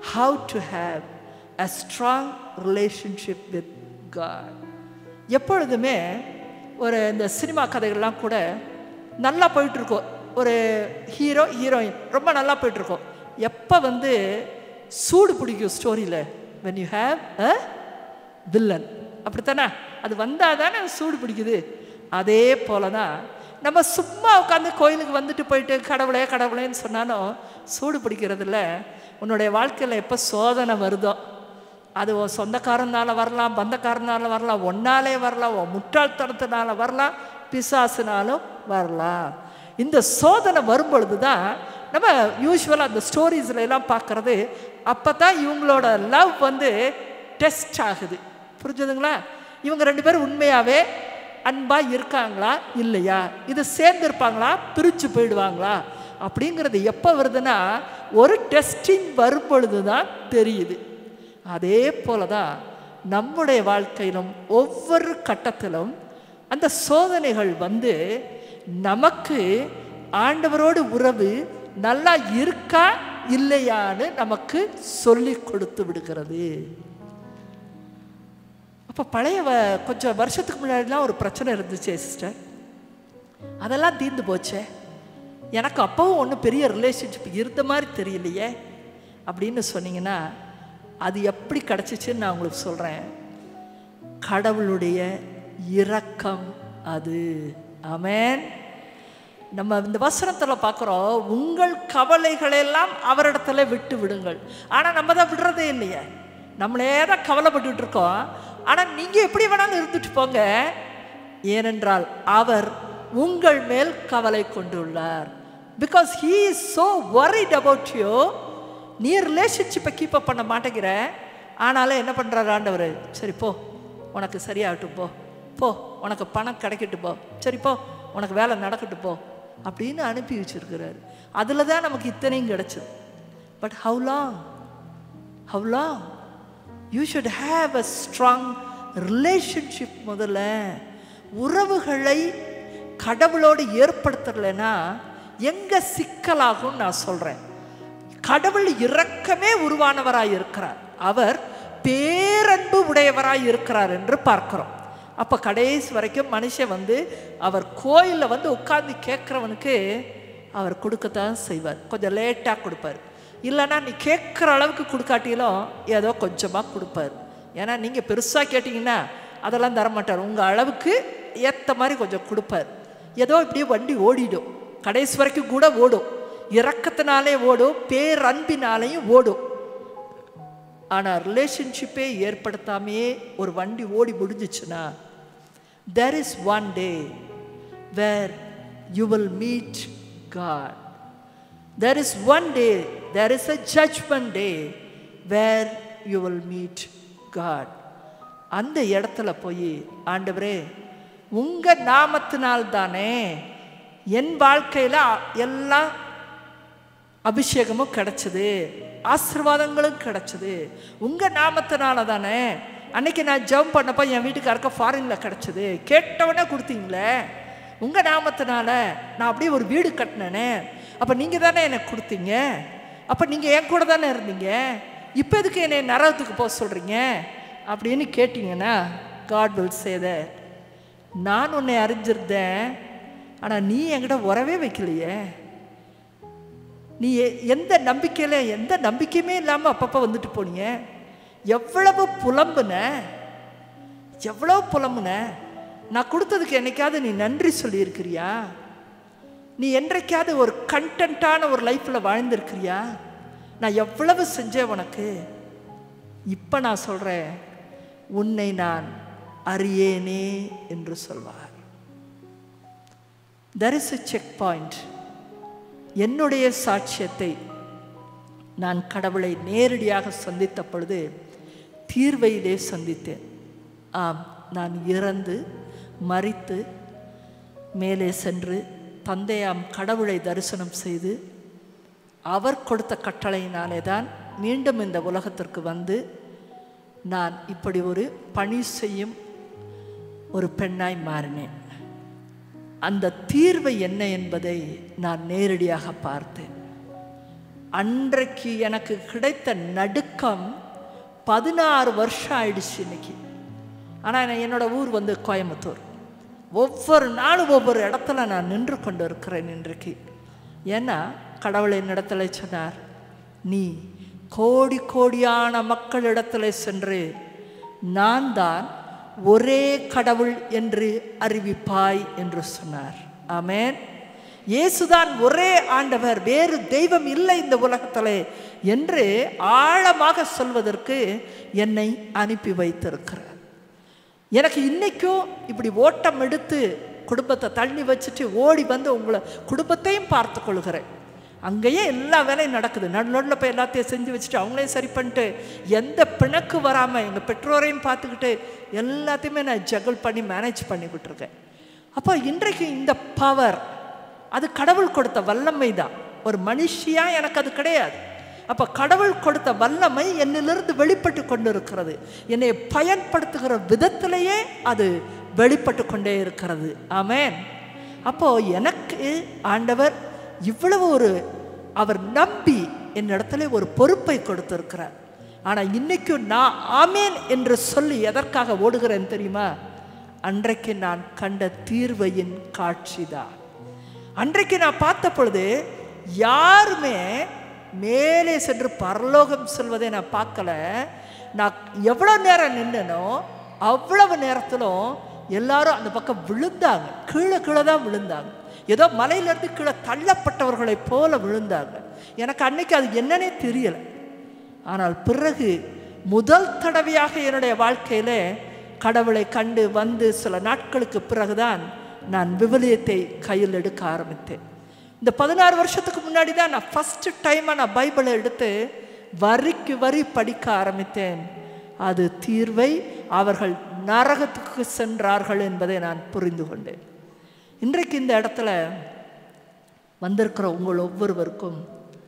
how to have a strong relationship with God எப்பொழுதுமே ஒரு இந்த சினிமா கதைகள்லாம் கூட நல்லா போயிட்டுருக்கோம் ஒரு ஹீரோ ஹீரோயின் ரொம்ப நல்லா போயிட்டுருக்கோம் எப்போ வந்து சூடு பிடிக்கும் ஸ்டோரியில் when you have a villain அப்படித்தானே அது வந்தால் தானே சூடு பிடிக்குது அதே போல தான் நம்ம சும்மா உட்காந்து கோயிலுக்கு வந்துட்டு போயிட்டு கடவுளே கடவுளேன்னு சொன்னாலும் சூடு பிடிக்கிறதில்ல உன்னுடைய வாழ்க்கையில் எப்போ சோதனை வருதோ அது உன் சொந்தக்காரனால வரலாம் பந்தக்காரனால வரலாம் ஒன்னாலே வரலாம் உன் முட்டாள்தனத்தினால வரலாம் பிசாசுனாலும் வரலாம் இந்த சோதனை வரும்பொழுது தான் நம்ம யூஸ்வலாக அந்த ஸ்டோரிஸ்ல எல்லாம் பார்க்குறது அப்போ தான் இவங்களோட லவ் வந்து டெஸ்ட் ஆகுது புரிஞ்சுதுங்களா இவங்க ரெண்டு பேரும் உண்மையாகவே அன்பாக இருக்காங்களா இல்லையா இது சேர்ந்து இருப்பாங்களா பிரித்து போயிடுவாங்களா அப்படிங்கிறது எப்போ வருதுன்னா ஒரு டெஸ்டிங் வரும்பொழுது தான் தெரியுது அதே போல தான் நம்முடைய வாழ்க்கையிலும் ஒவ்வொரு கட்டத்திலும் அந்த சோதனைகள் வந்து நமக்கு ஆண்டவரோடு உறவு நல்லா இருக்கா இல்லையான்னு நமக்கு சொல்லி கொடுத்து விடுகிறது அப்போ பழைய வ- கொஞ்சம் வருஷத்துக்கு முன்னாடிலாம் ஒரு பிரச்சனை இருந்துச்சு சிஸ்டர் அதெல்லாம் தீர்ந்து போச்சே எனக்கு அப்பவும் ஒன்றும் பெரிய ரிலேஷன்ஷிப் இருந்த மாதிரி தெரியலையே அப்படின்னு சொன்னீங்கன்னா அது எப்படி கிடச்சிச்சுன்னு நான் உங்களுக்கு சொல்கிறேன் கடவுளுடைய இரக்கம் அது ஆமென் நம்ம இந்த வசனத்தில் பார்க்குறோம் உங்கள் கவலைகளெல்லாம் அவரிடத்துல விட்டு விடுங்கள் ஆனால் நம்ம தான் விடுறதே இல்லையே நம்மளே தான் கவலைப்பட்டுட்டு இருக்கோம் ஆனால் நீங்கள் எப்படி வேணாலும் இருந்துட்டு போங்க ஏனென்றால் அவர் உங்கள் மேல் கவலை கொண்டுள்ளார் because he is so worried about you நீ ரிலேஷன்ஷிப்பை கீப் அப் பண்ண மாட்டேங்கிற ஆனாலும் என்ன பண்ணுறாரு ஆண்டவர் சரி போ உனக்கு சரியாகட்டும் போ போ உனக்கு பணம் கிடைக்கட்டும் போ சரி போ உனக்கு வேலை நடக்கட்டும் போ அப்படின்னு அனுப்பி வச்சிருக்கிறாரு அதில் தான் நமக்கு இத்தனையும் கிடைச்சது but how long how long you should have a strong relationship முதல்ல உறவுகளை கடவுளோடு ஏற்படுத்தலைன்னா எங்கே சிக்கலாகும் நான் சொல்கிறேன் கடவுள் இரக்கமே உருவானவராய் இருக்கிறார் அவர் பேரன்பு உடையவராய் இருக்கிறார் என்று பார்க்கிறோம் அப்போ கடைசி வரைக்கும் மனுஷன் வந்து அவர் கோயிலில் வந்து உட்கார்ந்து கேட்குறவனுக்கு அவர் கொடுக்கத்தான் செய்வார் கொஞ்சம் லேட்டாக கொடுப்பார் இல்லைன்னா நீ கேட்குற அளவுக்கு கொடுக்காட்டிலும் ஏதோ கொஞ்சமாக கொடுப்பார் ஏன்னா நீங்கள் பெருசாக கேட்டிங்கன்னா அதெல்லாம் தரமாட்டார் உங்கள் அளவுக்கு ஏற்ற மாதிரி கொஞ்சம் கொடுப்பார் ஏதோ இப்படியே வண்டி ஓடிடும் கடைசி வரைக்கும் கூட ஓடும் இரக்கத்தினாலே ஓடும் பேரன்பினாலேயும் ஓடும் ஆனால் ரிலேஷன்ஷிப்பே ஏற்படுத்தாமையே ஒரு வண்டி ஓடி முடிஞ்சிச்சுன்னா there is one day where you will meet God there is one day there is a judgment day where you will meet God அந்த இடத்துல போய் ஆண்டவரே உங்க நாமத்தினால் தானே என் வாழ்க்கையில் எல்லாம் அபிஷேகமும் கிடைச்சது ஆசீர்வாதங்களும் கிடைச்சது உங்க நாமத்தினால தானே அன்னைக்கு நான் ஜெபம் பண்ணப்போ என் வீட்டுக்காரக்க ஃபாரின்ல கிடைச்சது கேட்டவனே கொடுத்தீங்களே உங்க நாமத்தினால நான் அப்படியே ஒரு வீடு கட்டினேனே அப்போ நீங்க தானே எனக்கு கொடுத்தீங்க அப்போ நீங்க என் கூட தானே இருந்தீங்க இப்போ எதுக்கு என்னை நரகத்துக்கு போக சொல்றீங்க அப்படின்னு கேட்டிங்கன்னா காட் வில் சே that நான் உன்னை அறிஞ்சிருந்தேன் ஆனால் நீ என்கிட்ட உறவே வைக்கலையே நீ எ- எந்த நம்பிக்கையில் எந்த நம்பிக்கையுமே இல்லாமல் அப்பப்போ வந்துட்டு போனீங்க எவ்வளவு புலம்புன எவ்வளவு புலம்புன நான் கொடுத்ததுக்கு என்னைக்காவது நீ நன்றி சொல்லியிருக்கிறியா நீ என்றைக்காவது ஒரு கண்டென்ட்டான ஒரு லைஃப்பில் வாழ்ந்திருக்கிறியா நான் எவ்வளவு செஞ்சேன் உனக்கு இப்போ நான் சொல்கிறேன் உன்னை நான் அறியேனே என்று சொல்வார் there is a checkpoint என்னுடைய சாட்சியத்தை நான் கடவுளை நேரடியாக சந்தித்த பொழுது தீர்வையிலே சந்தித்தேன் ஆம் நான் இறந்து மரித்து மேலே சென்று தந்தையாம் கடவுளை தரிசனம் செய்து அவர் கொடுத்த கட்டளையினாலே தான் மீண்டும் இந்த உலகத்திற்கு வந்து நான் இப்படி ஒரு பணி செய்யும் ஒரு பெண்ணாய் மாறினேன் அந்த தீர்வு என்ன என்பதை நான் நேரடியாக பார்த்தேன் அன்றைக்கு எனக்கு கிடைத்த நடுக்கம் பதினாறு வருஷம் ஆயிடுச்சு இன்னைக்கு ஆனால் என்னோட ஊர் வந்து கோயம்புத்தூர் ஒவ்வொரு நாளும் ஒவ்வொரு இடத்துல நான் நின்று கொண்டு இருக்கிறேன் இன்றைக்கு ஏன்னா கடவுள் என்னிடத்துல சொன்னார் நீ கோடி கோடியான மக்களிடத்துல சென்று நான் தான் ஒரே கடவுள் என்று அறிவிப்பாய் என்று சொன்னார் ஆமென் இயேசுதான் ஒரே ஆண்டவர் வேறு தெய்வம் இல்லை இந்த உலகத்திலே என்று ஆழமாக சொல்வதற்கு என்னை அனுப்பி வைத்திருக்கிறார் எனக்கு இன்னைக்கும் இப்படி ஓட்டம் எடுத்து குடும்பத்தை தள்ளி வச்சுட்டு ஓடி வந்து உங்களை குடும்பத்தையும் பார்த்து கொள்கிறேன் அங்கேயே எல்லா வேலையும் நடக்குது நடு நடுவில் போய் எல்லாத்தையும் செஞ்சு வச்சுட்டு அவங்களையும் சரி பண்ணிட்டு எந்த பிணக்கு வராமல் எங்கள் பெற்றோரையும் பார்த்துக்கிட்டு எல்லாத்தையுமே நான் ஜகல் பண்ணி மேனேஜ் பண்ணிக்கிட்டு இருக்கேன் அப்போ இன்றைக்கு இந்த பவர் அது கடவுள் கொடுத்த வல்லமை தான் ஒரு மனுஷியா எனக்கு அது கிடையாது அப்போ கடவுள் கொடுத்த வல்லமை என்னிலிருந்து வெளிப்பட்டு கொண்டு இருக்கிறது என்னை பயன்படுத்துகிற விதத்திலேயே அது வெளிப்பட்டு கொண்டே இருக்கிறது ஆமென் அப்போ எனக்கு ஆண்டவர் இவ்வளவு ஒரு அவர் நம்பி என்னிடத்துல ஒரு பொறுப்பை கொடுத்திருக்கிறார் ஆனால் இன்னைக்கும் நான் ஆமேன் என்று சொல்லி எதற்காக ஓடுகிறேன் தெரியுமா அன்றைக்கு நான் கண்ட தீர்வையின் காட்சிதான் அன்றைக்கு நான் பார்த்த பொழுது யாருமே மேலே சென்று பரலோகம் செல்வதை நான் பார்க்கல நான் எவ்வளோ நேரம் நின்னனோ அவ்வளவு நேரத்திலும் எல்லாரும் அந்த பக்கம் விழுந்தாங்க கீழே கீழே தான் விழுந்தாங்க ஏதோ மலையிலேருந்து கீழே தள்ளப்பட்டவர்களைப் போல விழுந்தாங்க எனக்கு அன்னைக்கு அது என்னன்னே தெரியலை ஆனால் பிறகு முதல் தடவையாக என்னுடைய வாழ்க்கையில் கடவுளை கண்டு வந்து சில நாட்களுக்கு பிறகுதான் நான் விவிலியத்தை கையில் எடுக்க ஆரம்பித்தேன் இந்த பதினாறு வருஷத்துக்கு முன்னாடி தான் நான் ஃபஸ்ட்டு டைமாக நான் பைபிளை எடுத்து வரிக்கு வரி படிக்க ஆரம்பித்தேன் அது தீர்வை அவர்கள் நரகத்துக்கு சென்றார்கள் என்பதை நான் புரிந்து கொண்டேன் இன்றைக்கு இந்த இடத்துல வந்திருக்கிற உங்கள் ஒவ்வொருவருக்கும்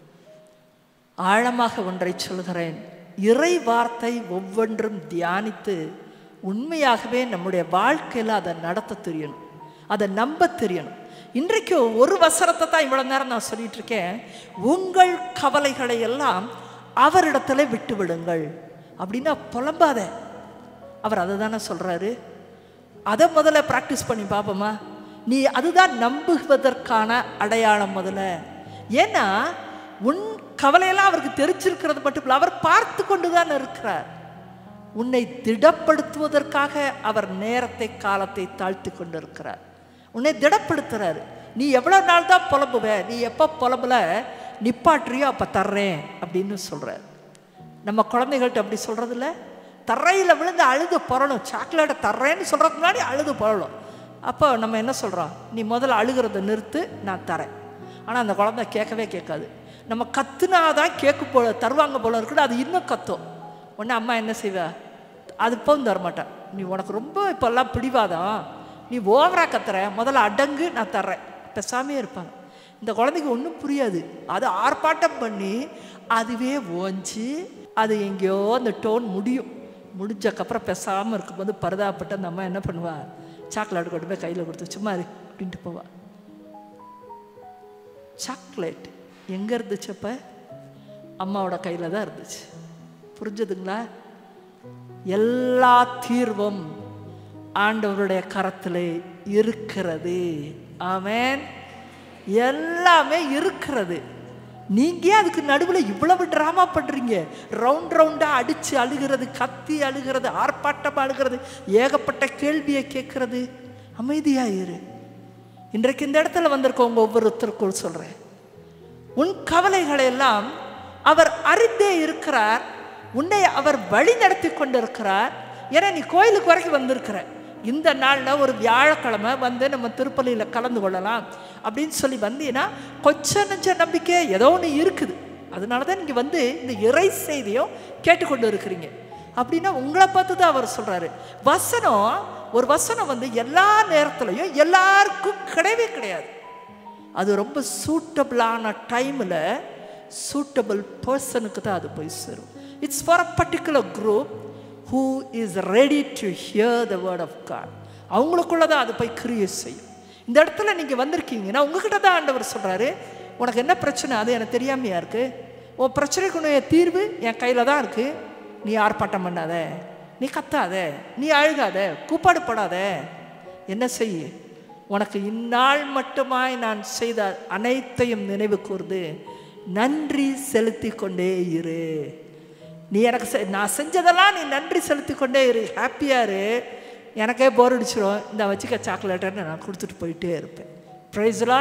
ஆழமாக ஒன்றை சொல்கிறேன் இறை வார்த்தை ஒவ்வொன்றும் தியானித்து உண்மையாகவே நம்முடைய வாழ்க்கையில் அதை நடத்த தெரியணும் அதை நம்ப தெரியணும் இன்றைக்கு ஒரு வசனத்தை தான் இவ்வளோ நேரம் நான் சொல்லிட்டு இருக்கேன் உங்கள் கவலைகளை எல்லாம் அவரிடத்துல விட்டு விடுங்கள் அப்படின்னா புலம்பாத அவர் அதை தானே சொல்கிறாரு அதை முதல்ல ப்ராக்டிஸ் பண்ணி பார்ப்போமா நீ அதுதான் நம்புவதற்கான அடையாளம் முதல்ல ஏன்னா உன் கவலையெல்லாம் அவருக்கு தெரிஞ்சிருக்கிறது மட்டும் இல்லை அவர் பார்த்து கொண்டு தான் இருக்கிறார் உன்னை திடப்படுத்துவதற்காக அவர் நேரத்தை காலத்தை தாழ்த்தி கொண்டு இருக்கிறார் உன்னை திடப்படுத்துறாரு நீ எவ்வளோ நாள் தான் புலம்புவ நீ எப்போ புலம்புல நிப்பாட்டுறியோ அப்போ தர்றேன் அப்படின்னு சொல்கிறார் நம்ம குழந்தைகள்கிட்ட அப்படி சொல்கிறதில்ல தரையில் விழுந்து அழுது புரளும் சாக்லேட்டை தர்றேன்னு சொல்கிறதுக்கு முன்னாடி அழுது புரளும் அப்போ நம்ம என்ன சொல்கிறோம் நீ முதல்ல அழுகிறத நிறுத்து நான் தரேன் ஆனால் அந்த குழந்தை கேட்கவே கேட்காது நம்ம கத்துனாதான் கேட்க போல தருவாங்க போல இருக்குது அது இன்னும் கத்தும் உடனே அம்மா என்ன செய்வா அது இப்போவும் தரமாட்டேன் நீ உனக்கு ரொம்ப இப்போல்லாம் பிடிவாதம் நீ ஓவராக கத்துற முதல்ல அடங்கு நான் தர்றேன் பேசாமே இருப்பாங்க இந்த குழந்தைக்கு ஒன்றும் புரியாது அது ஆர்ப்பாட்டம் பண்ணி அதுவே ஓஞ்சி அது எங்கேயோ அந்த டோன் முடியும் முடிஞ்சக்கப்புறம் பேசாமல் இருக்கும்போது பரிதாபப்பட்டு அந்த அம்மா என்ன பண்ணுவா சாக்லேட் கொண்டு போய் கையில் கொடுத்து சும்மா இரு அப்படின்ட்டு போவா சாக்லேட் எங்கே இருந்துச்சு அப்போ அம்மாவோட கையில் தான் இருந்துச்சு புரிஞ்சதுங்களா எல்லா தீர்வும் ஆண்டவருடைய கரத்திலே இருக்கிறது ஆமென் எல்லாமே இருக்கிறது நீங்க ஏன் அதுக்கு நடுவில் இவ்வளவு ட்ராமா பண்றீங்க ரவுண்ட் ரவுண்டா அடிச்சு அழுகிறது கத்தி அழுகிறது ஆர்ப்பாட்டம் அழுகிறது ஏகப்பட்ட கேள்வியை கேட்கறது அமைதியா இரு இன்றைக்கு இந்த இடத்துல வந்திருக்கவங்க ஒவ்வொருத்தருக்கும் சொல்றேன் உன் கவலைகளை எல்லாம் அவர் அறிந்தே இருக்கிறார் உன்னை அவர் வழி நடத்தி கொண்டிருக்கிறார் ஏன்னா நீ கோயிலுக்கு வரைக்கும் வந்திருக்கிற இந்த நாளில் ஒரு வியாழக்கிழமை வந்து நம்ம திருப்பலியில் கலந்து கொள்ளலாம் அப்படின்னு சொல்லி வந்தீங்கன்னா கொஞ்சம் நெஞ்ச நம்பிக்கை ஏதோ ஒன்று இருக்குது அதனால தான் நீங்கள் வந்து இந்த இறை செய்தியும் கேட்டுக்கொண்டு இருக்கிறீங்க அப்படின்னா உங்களை பார்த்து தான் அவர் சொல்கிறாரு வசனம் ஒரு வசனம் வந்து எல்லா நேரத்துலையும் எல்லாருக்கும் கிடையவே கிடையாது அது ரொம்ப சூட்டபிளான டைமில் சூட்டபிள் பர்சனுக்கு தான் அது போய் சேரும் it's for a particular group who is ready to hear the word of God அவங்களுக்குள்ள தான் அது போய் கிரியேட் செய்யும் இந்த இடத்துல நீங்கள் வந்திருக்கீங்கன்னா உங்ககிட்ட தான் ஆண்டவர் சொல்கிறாரு உனக்கு என்ன பிரச்சனை அது எனக்கு தெரியாமையா இருக்கு உன் பிரச்சனைக்குடைய தீர்வு என் கையில் தான் இருக்குது நீ ஆர்ப்பாட்டம் பண்ணாத நீ கத்தாத நீ அழுகாத கூப்பாடு படாத என்ன செய்ய உனக்கு இந்நாள் மட்டுமாய் நான் செய்த அனைத்தையும் நினைவு கூர்ந்து நன்றி செலுத்தி கொண்டே இரு நீ எனக்கு செ- நான் செஞ்சதெல்லாம் நீ நன்றி செலுத்தி கொண்டே இரு ஹாப்பியாக இரு எனக்கே போர் அடிச்சிடும் இந்த வச்சுக்க சாக்லேட்டுன்னு நான் கொடுத்துட்டு போயிட்டே இருப்பேன் ப்ரைஸ்லா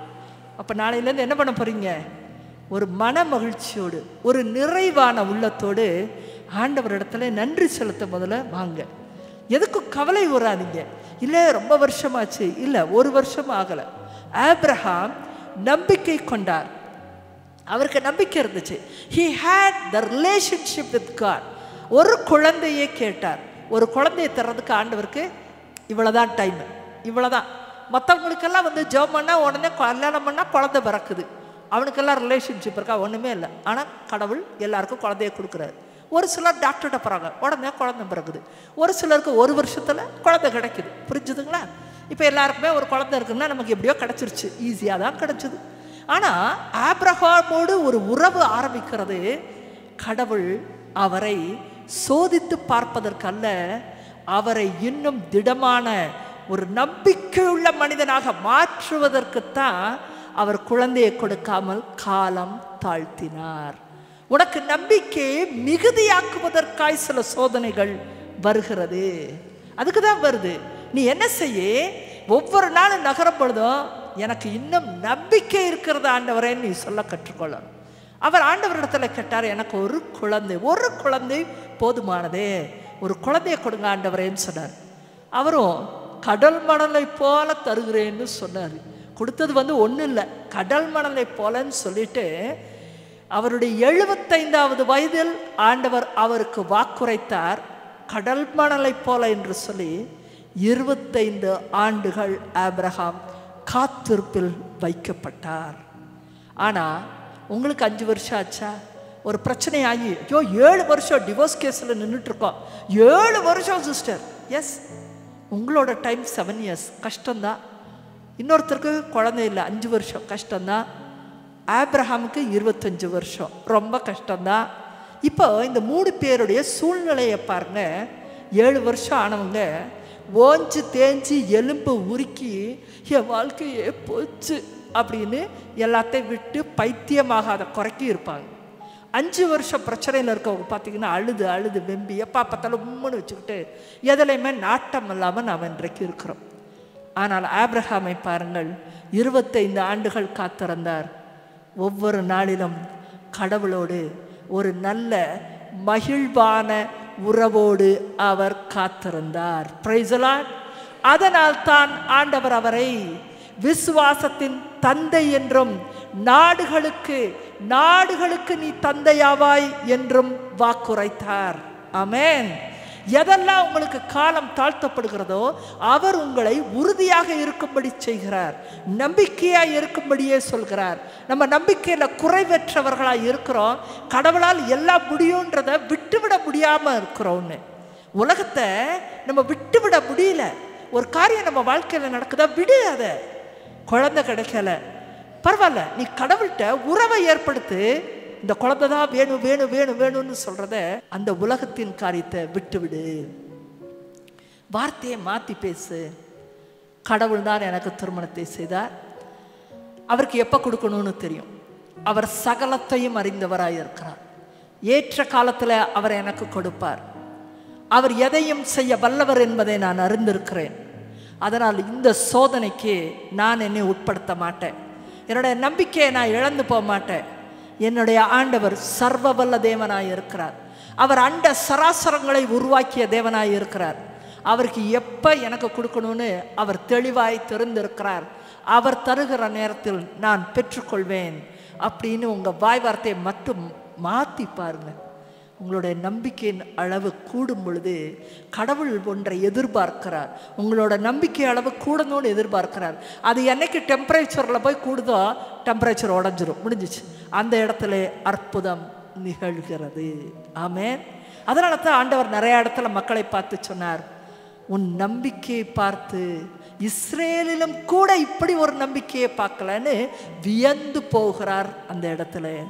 அப்போ நாளையிலேருந்து என்ன பண்ண போகிறீங்க ஒரு மன மகிழ்ச்சியோடு ஒரு நிறைவான உள்ளத்தோடு ஆண்டவர் இடத்துல நன்றி செலுத்த முதல்ல வாங்க எதுக்கும் கவலை வராதீங்க இல்லை ரொம்ப வருஷமாச்சு இல்லை ஒரு வருஷம் ஆகலை ஆப்ரஹாம் நம்பிக்கை கொண்டார் அவருக்கு நம்பிக்கை இருந்துச்சு he had the relationship with God ஒரு குழந்தையே கேட்டார் ஒரு குழந்தையை தர்றதுக்கு ஆண்டவருக்கு இவ்வளோதான் டைம் இவ்வளோதான் மற்றவங்களுக்கெல்லாம் வந்து ஜெபம் பண்ணால் உடனே கல்யாணம் பண்ணால் குழந்தை பிறக்குது அவனுக்கெல்லாம் ரிலேஷன்ஷிப் இருக்கா ஒன்றுமே இல்லை ஆனால் கடவுள் எல்லாருக்கும் குழந்தைய கொடுக்குறாரு ஒரு சிலர் டாக்டர்கிட்ட போகிறாங்க உடனே குழந்தை பிறகுது ஒரு சிலருக்கு ஒரு வருஷத்தில் குழந்தை கிடைக்குது புரிஞ்சுதுங்களா இப்போ எல்லாருக்குமே ஒரு குழந்தை இருக்குன்னா நமக்கு எப்படியோ கிடச்சிருச்சு ஈஸியாக தான் கிடச்சிது ஆனால் ஆப்ரஹாமோடு ஒரு உறவு ஆரம்பிக்கிறது கடவுள் அவரை சோதித்து பார்ப்பதற்கல்ல அவரை இன்னும் திடமான ஒரு நம்பிக்கையுள்ள மனிதனாக மாற்றுவதற்குத்தான் அவர் குழந்தையை கொடுக்காமல் காலம் தாழ்த்தினார் உனக்கு நம்பிக்கையை மிகுதியாக்குவதற்காய் சில சோதனைகள் வருகிறது அதுக்கு தான் வருது நீ என்ன செய்ய ஒவ்வொரு நாளும் நகரும் பொழுதும் எனக்கு இன்னும் நம்பிக்கை இருக்கிறது ஆண்டவரேன்னு நீ சொல்ல கற்றுக்கொள்ளணும் அவர் ஆண்டவரிடத்துல கேட்டார் எனக்கு ஒரு குழந்தை ஒரு குழந்தை போதுமானதே ஒரு குழந்தையை கொடுங்க ஆண்டவரேன்னு சொன்னார் அவரும் கடல் மணலை போல தருகிறேன்னு சொன்னார் கொடுத்தது வந்து ஒன்றும் இல்லை கடல் மணலை போலன்னு சொல்லிட்டு அவருடைய எழுபத்தைந்தாவது வயதில் ஆண்டவர் அவருக்கு வாக்குரைத்தார் கடல் மணலைப் போல என்று சொல்லி இருபத்தைந்து ஆண்டுகள் ஆபிரகாம் காத்திருப்பில் வைக்கப்பட்டார் ஆனால் உங்களுக்கு அஞ்சு வருஷம் ஆச்சா ஒரு பிரச்சனை ஆகி ஐயோ ஏழு வருஷம் டிவோர்ஸ் கேஸில் நின்றுட்டுருக்கோம் ஏழு வருஷம் சிஸ்டர் எஸ் உங்களோட டைம் செவன் இயர்ஸ் கஷ்டம்தான் இன்னொருத்தருக்கு குழந்தை இல்லை அஞ்சு வருஷம் கஷ்டம்தான் ஆப்ரஹாமுக்கு இருபத்தஞ்சு வருஷம் ரொம்ப கஷ்டம்தான் இப்போ இந்த மூணு பேருடைய சூழ்நிலையை பாருங்க ஏழு வருஷம் ஆனவங்க ஓஞ்சு தேஞ்சு எலும்பு உருக்கி என் வாழ்க்கையே போச்சு அப்படின்னு எல்லாத்தையும் விட்டு பைத்தியமாகாத குறைக்கி இருப்பாங்க அஞ்சு வருஷம் பிரச்சனையில் இருக்கவங்க பார்த்தீங்கன்னா அழுது அழுது வெம்பி எப்பா பார்த்தாலும் உம்முன்னு வச்சுக்கிட்டு எதுலையுமே நாட்டம் இல்லாமல் நாம் இன்றைக்கு இருக்கிறோம் ஆனால் ஆப்ரஹாமை பாருங்கள் இருபத்தைந்து ஆண்டுகள் காத்திருந்தார் ஒவ்வொரு நாளிலும் கடவுளோடு ஒரு நல்ல மகிழ்வான உறவோடு அவர் காத்திருந்தார் பிரைசலாட் அதனால் தான் ஆண்டவர் அவரை விசுவாசத்தின் தந்தை என்றும் நாடுகளுக்கு நாடுகளுக்கு நீ தந்தையாவாய் என்றும் வாக்குரைத்தார் ஆமென் எதெல்லாம் உங்களுக்கு காலம் தாழ்த்தப்படுகிறதோ அவர் உங்களை உறுதியாக இருக்கும்படி செய்கிறார் நம்பிக்கையாக இருக்கும்படியே சொல்கிறார் நம்ம நம்பிக்கையில் குறைவற்றவர்களாக இருக்கிறோம் கடவுளால் எல்லாம் முடியுன்றதை விட்டுவிட முடியாமல் இருக்கிறோம்னு உலகத்தை நம்ம விட்டுவிட முடியல ஒரு காரியம் நம்ம வாழ்க்கையில் நடக்குதா விடு அதை குழந்தை கிடைக்கல பரவாயில்ல நீ கடவுள்கிட்ட உறவை ஏற்படுத்து இந்த குழந்தை தான் வேணும் வேணும் வேணும் வேணும்னு சொல்றத அந்த உலகத்தின் காரியத்தை விட்டுவிடு வார்த்தையை மாற்றி பேசு கடவுள் தான் எனக்கு திருமணத்தை செய்தார் அவருக்கு எப்போ கொடுக்கணும்னு தெரியும் அவர் சகலத்தையும் அறிந்தவராய் இருக்கிறார் ஏற்ற காலத்தில் அவர் எனக்கு கொடுப்பார் அவர் எதையும் செய்ய வல்லவர் என்பதை நான் அறிந்திருக்கிறேன் அதனால் இந்த சோதனைக்கு நான் என்னை உட்படுத்த மாட்டேன் என்னுடைய நம்பிக்கையை நான் இழந்து போக மாட்டேன் என்னுடைய ஆண்டவர் சர்வ வல்ல தேவனாய் இருக்கிறார் அவர் அண்ட சராசரங்களை உருவாக்கிய தேவனாய் இருக்கிறார் அவருக்கு எப்போ எனக்கு கொடுக்கணும்னு அவர் தெளிவாய் தெரிந்திருக்கிறார் அவர் தருகிற நேரத்தில் நான் பெற்றுக்கொள்வேன் அப்படின்னு உங்கள் வாய் வார்த்தையை மட்டும் மாற்றி பாருங்க உங்களுடைய நம்பிக்கையின் அளவு கூடும் பொழுது கடவுள் ஒன்றை எதிர்பார்க்கிறார் உங்களோட நம்பிக்கை அளவு கூடணும்னு எதிர்பார்க்கிறார் அது என்னைக்கு டெம்பரேச்சரில் போய் கூடுதோ டெம்பரேச்சர் உடஞ்சிரும் முடிஞ்சிச்சு அந்த இடத்துல அற்புதம் நிகழ்கிறது ஆமென் அதனால தான் ஆண்டவர் நிறைய இடத்துல மக்களை பார்த்து சொன்னார் உன் நம்பிக்கையை பார்த்து இஸ்ரேலிலும் கூட இப்படி ஒரு நம்பிக்கையை பார்க்கலன்னு வியந்து போகிறார் அந்த இடத்துல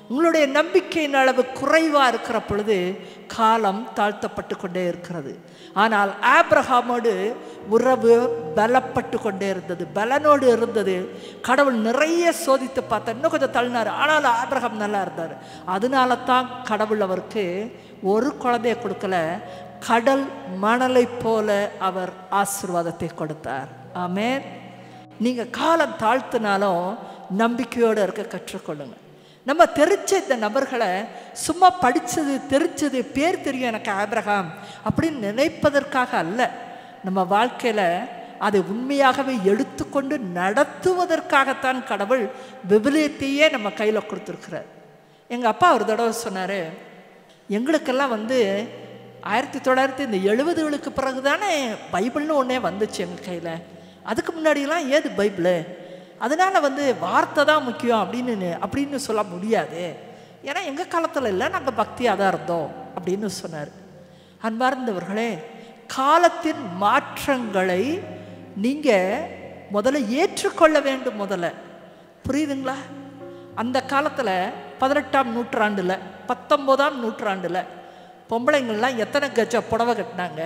உங்களுடைய நம்பிக்கையின் அளவு குறைவாக இருக்கிற பொழுது காலம் தாழ்த்தப்பட்டு கொண்டே இருக்கிறது ஆனால் ஆப்ரஹாமோடு உறவு பலப்பட்டு கொண்டே இருந்தது பலனோடு இருந்தது கடவுள் நிறைய சோதித்து பார்த்தா இன்னும் கொஞ்சம் தள்ளினார் ஆனால் ஆப்ரஹாம் நல்லா இருந்தார் அதனால தான் கடவுள் அவருக்கு ஒரு குழந்தைய கொடுக்கல கடல் மணலை போல அவர் ஆசீர்வாதத்தை கொடுத்தார் ஆமென் நீங்கள் காலம் தாழ்த்தினாலும் நம்பிக்கையோடு இருக்க கற்றுக்கொள்ளுங்க நம்ம தெரிஞ்ச இந்த நபர்களை சும்மா படித்தது தெரிஞ்சது பேர் தெரியும் எனக்கு ஆபிரகாம் அப்படின்னு நினைப்பதற்காக அல்ல நம்ம வாழ்க்கையில் அதை உண்மையாகவே எடுத்துக்கொண்டு நடத்துவதற்காகத்தான் கடவுள் விவிலியத்தையே நம்ம கையில் கொடுத்துருக்குறார் எங்கள் அப்பா ஒரு தடவை சொன்னார் எங்களுக்கெல்லாம் வந்து ஆயிரத்தி தொள்ளாயிரத்தி இந்த எழுபதுகளுக்கு பிறகு தானே பைபிள்னு ஒன்றே வந்துச்சு எங்கள் கையில் அதுக்கு முன்னாடியெல்லாம் ஏது பைபிளு அதனால் வந்து வார்த்தை தான் முக்கியம் அப்படின்னு அப்படின்னு சொல்ல முடியாது ஏன்னா எங்கள் காலத்தில் இல்லை நாங்கள் பக்தியாக தான் இருந்தோம் அப்படின்னு சொன்னார் அன்பார்ந்தவர்களே காலத்தின் மாற்றங்களை நீங்கள் முதல்ல ஏற்றுக்கொள்ள வேண்டும் முதல்ல புரியுதுங்களா அந்த காலத்தில் பதினெட்டாம் நூற்றாண்டில் பத்தொம்போதாம் நூற்றாண்டில் பொம்பளைங்கள்லாம் எத்தனை கஜ புடவை கட்டினாங்க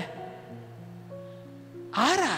ஆறா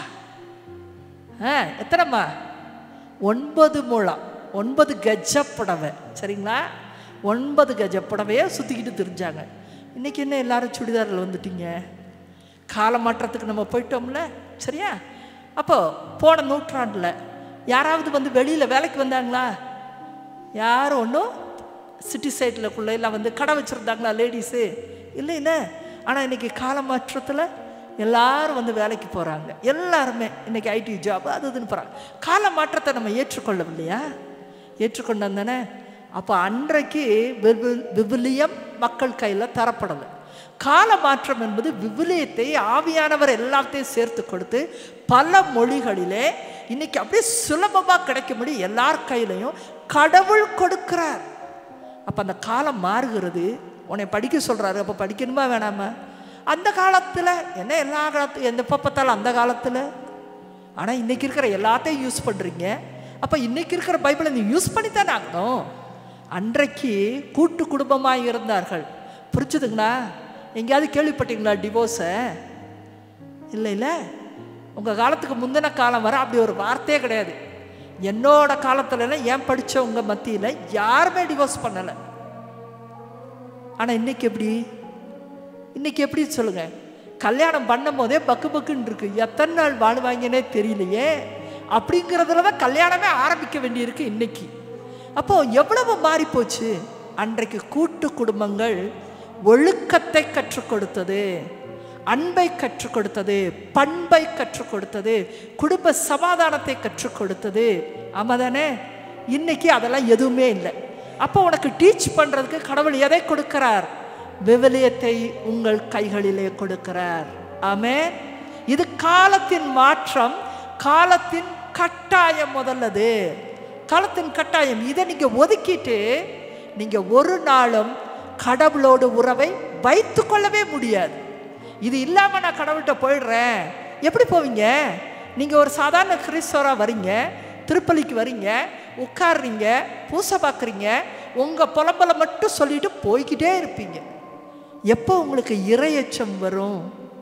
ஆ எத்தனைம்மா ஒன்பது முழம் ஒன்பது கஜ புடவை சரிங்களா ஒன்பது கஜ புடவையை சுற்றிக்கிட்டு திரிஞ்சாங்க இன்றைக்கி என்ன எல்லாரும் சுடிதாரில் வந்துட்டீங்க கால மாற்றத்துக்கு நம்ம போயிட்டோம்ல சரியா அப்போது போன நூற்றாண்டில் யாராவது வந்து வெளியில் வேலைக்கு வந்தாங்களா யாரும் ஒன்றும் சிட்டி சைட்லக்குள்ளே எல்லாம் வந்து கடை வச்சுருந்தாங்களா லேடிஸு இல்லை இல்லை ஆனால் இன்றைக்கி கால மாற்றத்தில் எல்லாரும் வந்து வேலைக்கு போகிறாங்க எல்லாருமே இன்றைக்கி ஐடி ஜாப் அது இதுன்னு போகிறாங்க கால மாற்றத்தை நம்ம ஏற்றுக்கொள்ளவில்லையா ஏற்றுக்கொண்டோம் தானே அப்போ அன்றைக்கு விவு- விவிலியம் மக்கள் கையில் தரப்படலை கால மாற்றம் என்பது விவிலியத்தை ஆவியானவர் எல்லாத்தையும் சேர்த்து கொடுத்து பல மொழிகளிலே இன்னைக்கு அப்படியே சுலபமாக கிடைக்கும்படி எல்லார் கையிலையும் கடவுள் கொடுக்கிறார் அப்போ அந்த காலம் மாறுகிறது உன்னை படிக்க சொல்கிறாரு அப்போ படிக்கணுமா வேணாமா அந்த காலத்தில் என்ன எல்லா காலத்து எந்த பார்த்தாலும் அந்த காலத்தில் ஆனால் இன்னைக்கு இருக்கிற எல்லாத்தையும் யூஸ் பண்ணுறீங்க அப்போ இன்னைக்கு இருக்கிற பைபிளை நீ யூஸ் பண்ணி தானே ஆகணும் அன்றைக்கு கூட்டு குடும்பமாக இருந்தார்கள் புரிச்சுதுங்களா எங்கேயாவது கேள்விப்பட்டீங்களா டிவோர்ஸை இல்லை இல்லை உங்கள் காலத்துக்கு முந்தின காலம் வர அப்படி ஒரு வார்த்தையே கிடையாது என்னோட காலத்துலலாம் ஏன் படித்தவங்க மத்தியில் யாருமே டிவோர்ஸ் பண்ணலை ஆனால் இன்னைக்கு எப்படி இன்னைக்கு எப்படி சொல்லுங்க கல்யாணம் பண்ணும் போதே பக்கு பக்குன்னு இருக்கு எத்தனை நாள் வாழ்வாங்கன்னே தெரியலையே அப்படிங்கிறதுல தான் கல்யாணமே ஆரம்பிக்க வேண்டியிருக்கு இன்னைக்கு அப்போ எவ்வளவு மாறி போச்சு அன்றைக்கு கூட்டு குடும்பங்கள் ஒழுக்கத்தை கற்றுக் கொடுத்தது அன்பை கற்றுக் கொடுத்தது பண்பை கற்றுக் கொடுத்தது குடும்ப சமாதானத்தை கற்றுக் கொடுத்தது ஆமாதானே இன்னைக்கு அதெல்லாம் எதுவுமே இல்லை அப்போ உனக்கு டீச் பண்ணுறதுக்கு கடவுள் எதை கொடுக்கிறார் விவிலியத்தை உங்கள் கைகளிலே கொடுக்கிறார் ஆமே இது காலத்தின் மாற்றம் காலத்தின் கட்டாயம் முதல்லது காலத்தின் கட்டாயம் இதை நீங்க ஒதுக்கிட்டு நீங்க ஒரு நாளும் கடவுளோடு உறவை வைத்து கொள்ளவே முடியாது இது இல்லாம நான் கடவுள்கிட்ட போயிடுறேன் எப்படி போவீங்க நீங்க ஒரு சாதாரண கிறிஸ்தவரா வரீங்க திருப்பலிக்கு வரீங்க உட்கார்றீங்க பூசை பார்க்குறீங்க உங்க புலம்பலை மட்டும் சொல்லிட்டு போய்க்கிட்டே இருப்பீங்க எப்போ உங்களுக்கு இரையச்சம் வரும்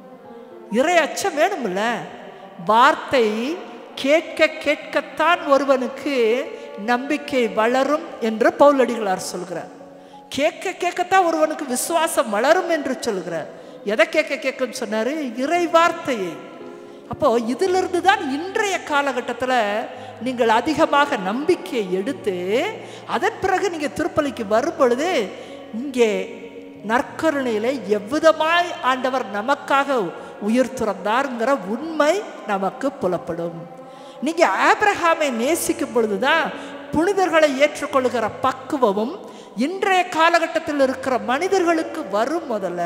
இறை அச்சம் வேணும்ல வார்த்தை கேட்க கேட்கத்தான் ஒருவனுக்கு நம்பிக்கை வளரும் என்று பவுலடிகளார் சொல்கிறார் கேட்க கேட்கத்தான் ஒருவனுக்கு விசுவாசம் வளரும் என்று சொல்கிறார் எதை கேட்க கேட்கன்னு சொன்னாரு இறை வார்த்தையை அப்போ இதிலிருந்து தான் இன்றைய காலகட்டத்தில் நீங்கள் அதிகமாக நம்பிக்கையை எடுத்து அதன் பிறகு நீங்கள் திருப்பலிக்கு வரும் பொழுது இங்கே நற்கருணையிலே எவ்விதமாய் ஆண்டவர் நமக்காக உயிர் துறந்தாருங்கிற உண்மை நமக்கு புலப்படும் நீங்க ஆபிரகாமை நேசிக்கும் பொழுதுதான் புனிதர்களை ஏற்றுக்கொள்கிற பக்குவமும் இன்றைய காலகட்டத்தில் இருக்கிற மனிதர்களுக்கு வரும் முதல்ல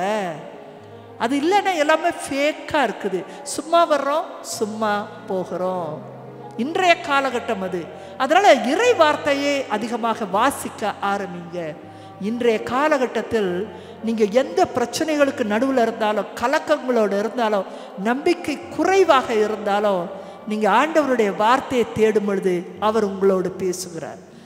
அது இல்லைன்னா எல்லாமே ஃபேக்காக இருக்குது சும்மா வர்றோம் சும்மா போகிறோம் இன்றைய காலகட்டம் அது அதனால இறை வார்த்தையை அதிகமாக வாசிக்க ஆரம்பிங்க இன்றைய காலகட்டத்தில் நீங்கள் எந்த பிரச்சனைகளுக்கு நடுவில் இருந்தாலும் கலக்கங்களோடு இருந்தாலும் நம்பிக்கை குறைவாக இருந்தாலும் நீங்கள் ஆண்டவருடைய வார்த்தையை தேடும் பொழுது அவர் உங்களோடு பேசுகிறார்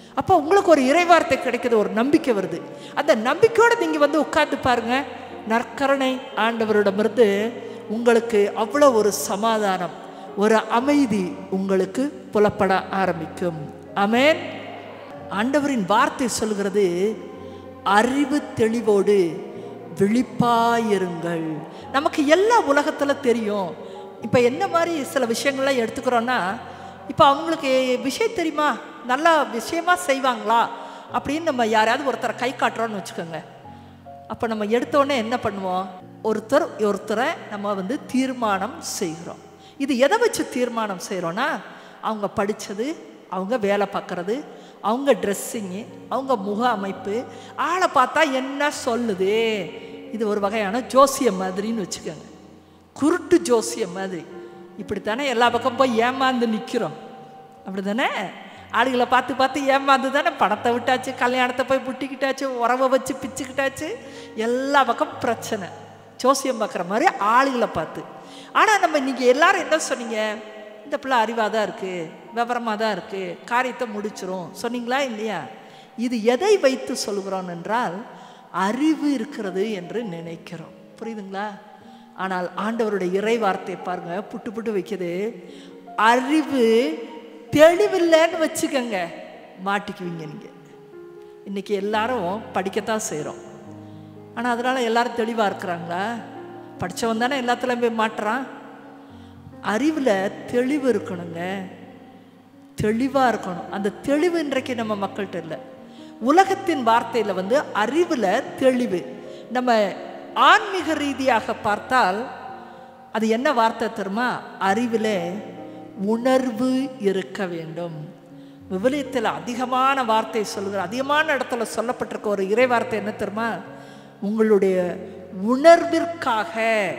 அப்போ உங்களுக்கு ஒரு இறைவார்த்தை கிடைக்குது ஒரு நம்பிக்கை வருது அந்த நம்பிக்கையோடு நீங்கள் வந்து உட்கார்ந்து பாருங்க நற்கரணை ஆண்டவரிடமிருந்து உங்களுக்கு அவ்வளோ ஒரு சமாதானம் ஒரு அமைதி உங்களுக்கு புலப்பட ஆரம்பிக்கும் ஆமென் ஆண்டவரின் வார்த்தை சொல்கிறது அறிவு தெளிவோடு விழிப்பாயிருங்கள் நமக்கு எல்லா உலகத்தில் தெரியும் இப்போ என்ன மாதிரி சில விஷயங்கள்லாம் எடுத்துக்கிறோன்னா இப்போ அவங்களுக்கு விஷயம் தெரியுமா நல்லா விஷயமா செய்வாங்களா அப்படின்னு நம்ம யாரையாவது ஒருத்தரை கை காட்டுறோன்னு வச்சுக்கோங்க அப்போ நம்ம எடுத்த உடனே என்ன பண்ணுவோம் ஒருத்தர் ஒருத்தரை நம்ம வந்து தீர்மானம் செய்கிறோம் இது எதை வச்சு தீர்மானம் செய்கிறோன்னா அவங்க படித்தது அவங்க வேலை பார்க்குறது அவங்க ட்ரெஸ்ஸிங்கு அவங்க முக அமைப்பு ஆளை பார்த்தா என்ன சொல்லுது இது ஒரு வகையான ஜோசியம் மாதிரின்னு வச்சுக்கோங்க குருட்டு ஜோசியம் மாதிரி இப்படித்தானே எல்லா பக்கம் போய் ஏமாந்து நிற்கிறோம் அப்படி தானே ஆளுகளை பார்த்து பார்த்து ஏமாந்து தானே பணத்தை விட்டாச்சு கல்யாணத்தை போய் புட்டிக்கிட்டாச்சு உறவை வச்சு பிச்சுக்கிட்டாச்சு எல்லா பக்கம் பிரச்சனை ஜோசியம் பார்க்குற மாதிரி ஆளுகளை பார்த்து ஆனால் நம்ம நீங்கள் எல்லாரும் என்ன சொன்னீங்க இந்த பிள்ளை அறிவாக தான் இருக்குது விவரமாக தான் இருக்குது காரியத்தை முடிச்சிரும் சொன்னீங்களா இல்லையா இது எதை வைத்து சொல்கிறோம் என்றால் அறிவு இருக்கிறது என்று நினைக்கிறோம் புரியுதுங்களா ஆனால் ஆண்டவருடைய இறை வார்த்தை பாருங்க புட்டு புட்டு வைக்குது அறிவு தெளிவில்லைன்னு வச்சுக்கோங்க மாட்டிக்குவீங்க நீங்கள் இன்னைக்கு எல்லாரும் படிக்கத்தான் செய்கிறோம் ஆனால் அதனால் எல்லாரும் தெளிவாக இருக்கிறாங்களா படித்தவன் தானே எல்லாத்துலேயும் போய் மாட்டுறான் அறிவில் தெளிவு இருக்கணுங்க தெளிவாக இருக்கணும் அந்த தெளிவு இன்றைக்கு நம்ம மக்கள்கிட்ட இல்லை உலகத்தின் வார்த்தையில் வந்து அறிவில் தெளிவு நம்ம ஆன்மீக ரீதியாக பார்த்தால் அது என்ன வார்த்தை தெரியுமா அறிவில் உணர்வு இருக்க வேண்டும் விவிலியத்தில் அதிகமான வார்த்தை சொல்கிற அதிகமான இடத்துல சொல்லப்பட்டிருக்க ஒரு இறை வார்த்தை என்ன தெரியுமா உங்களுடைய உணர்விற்காக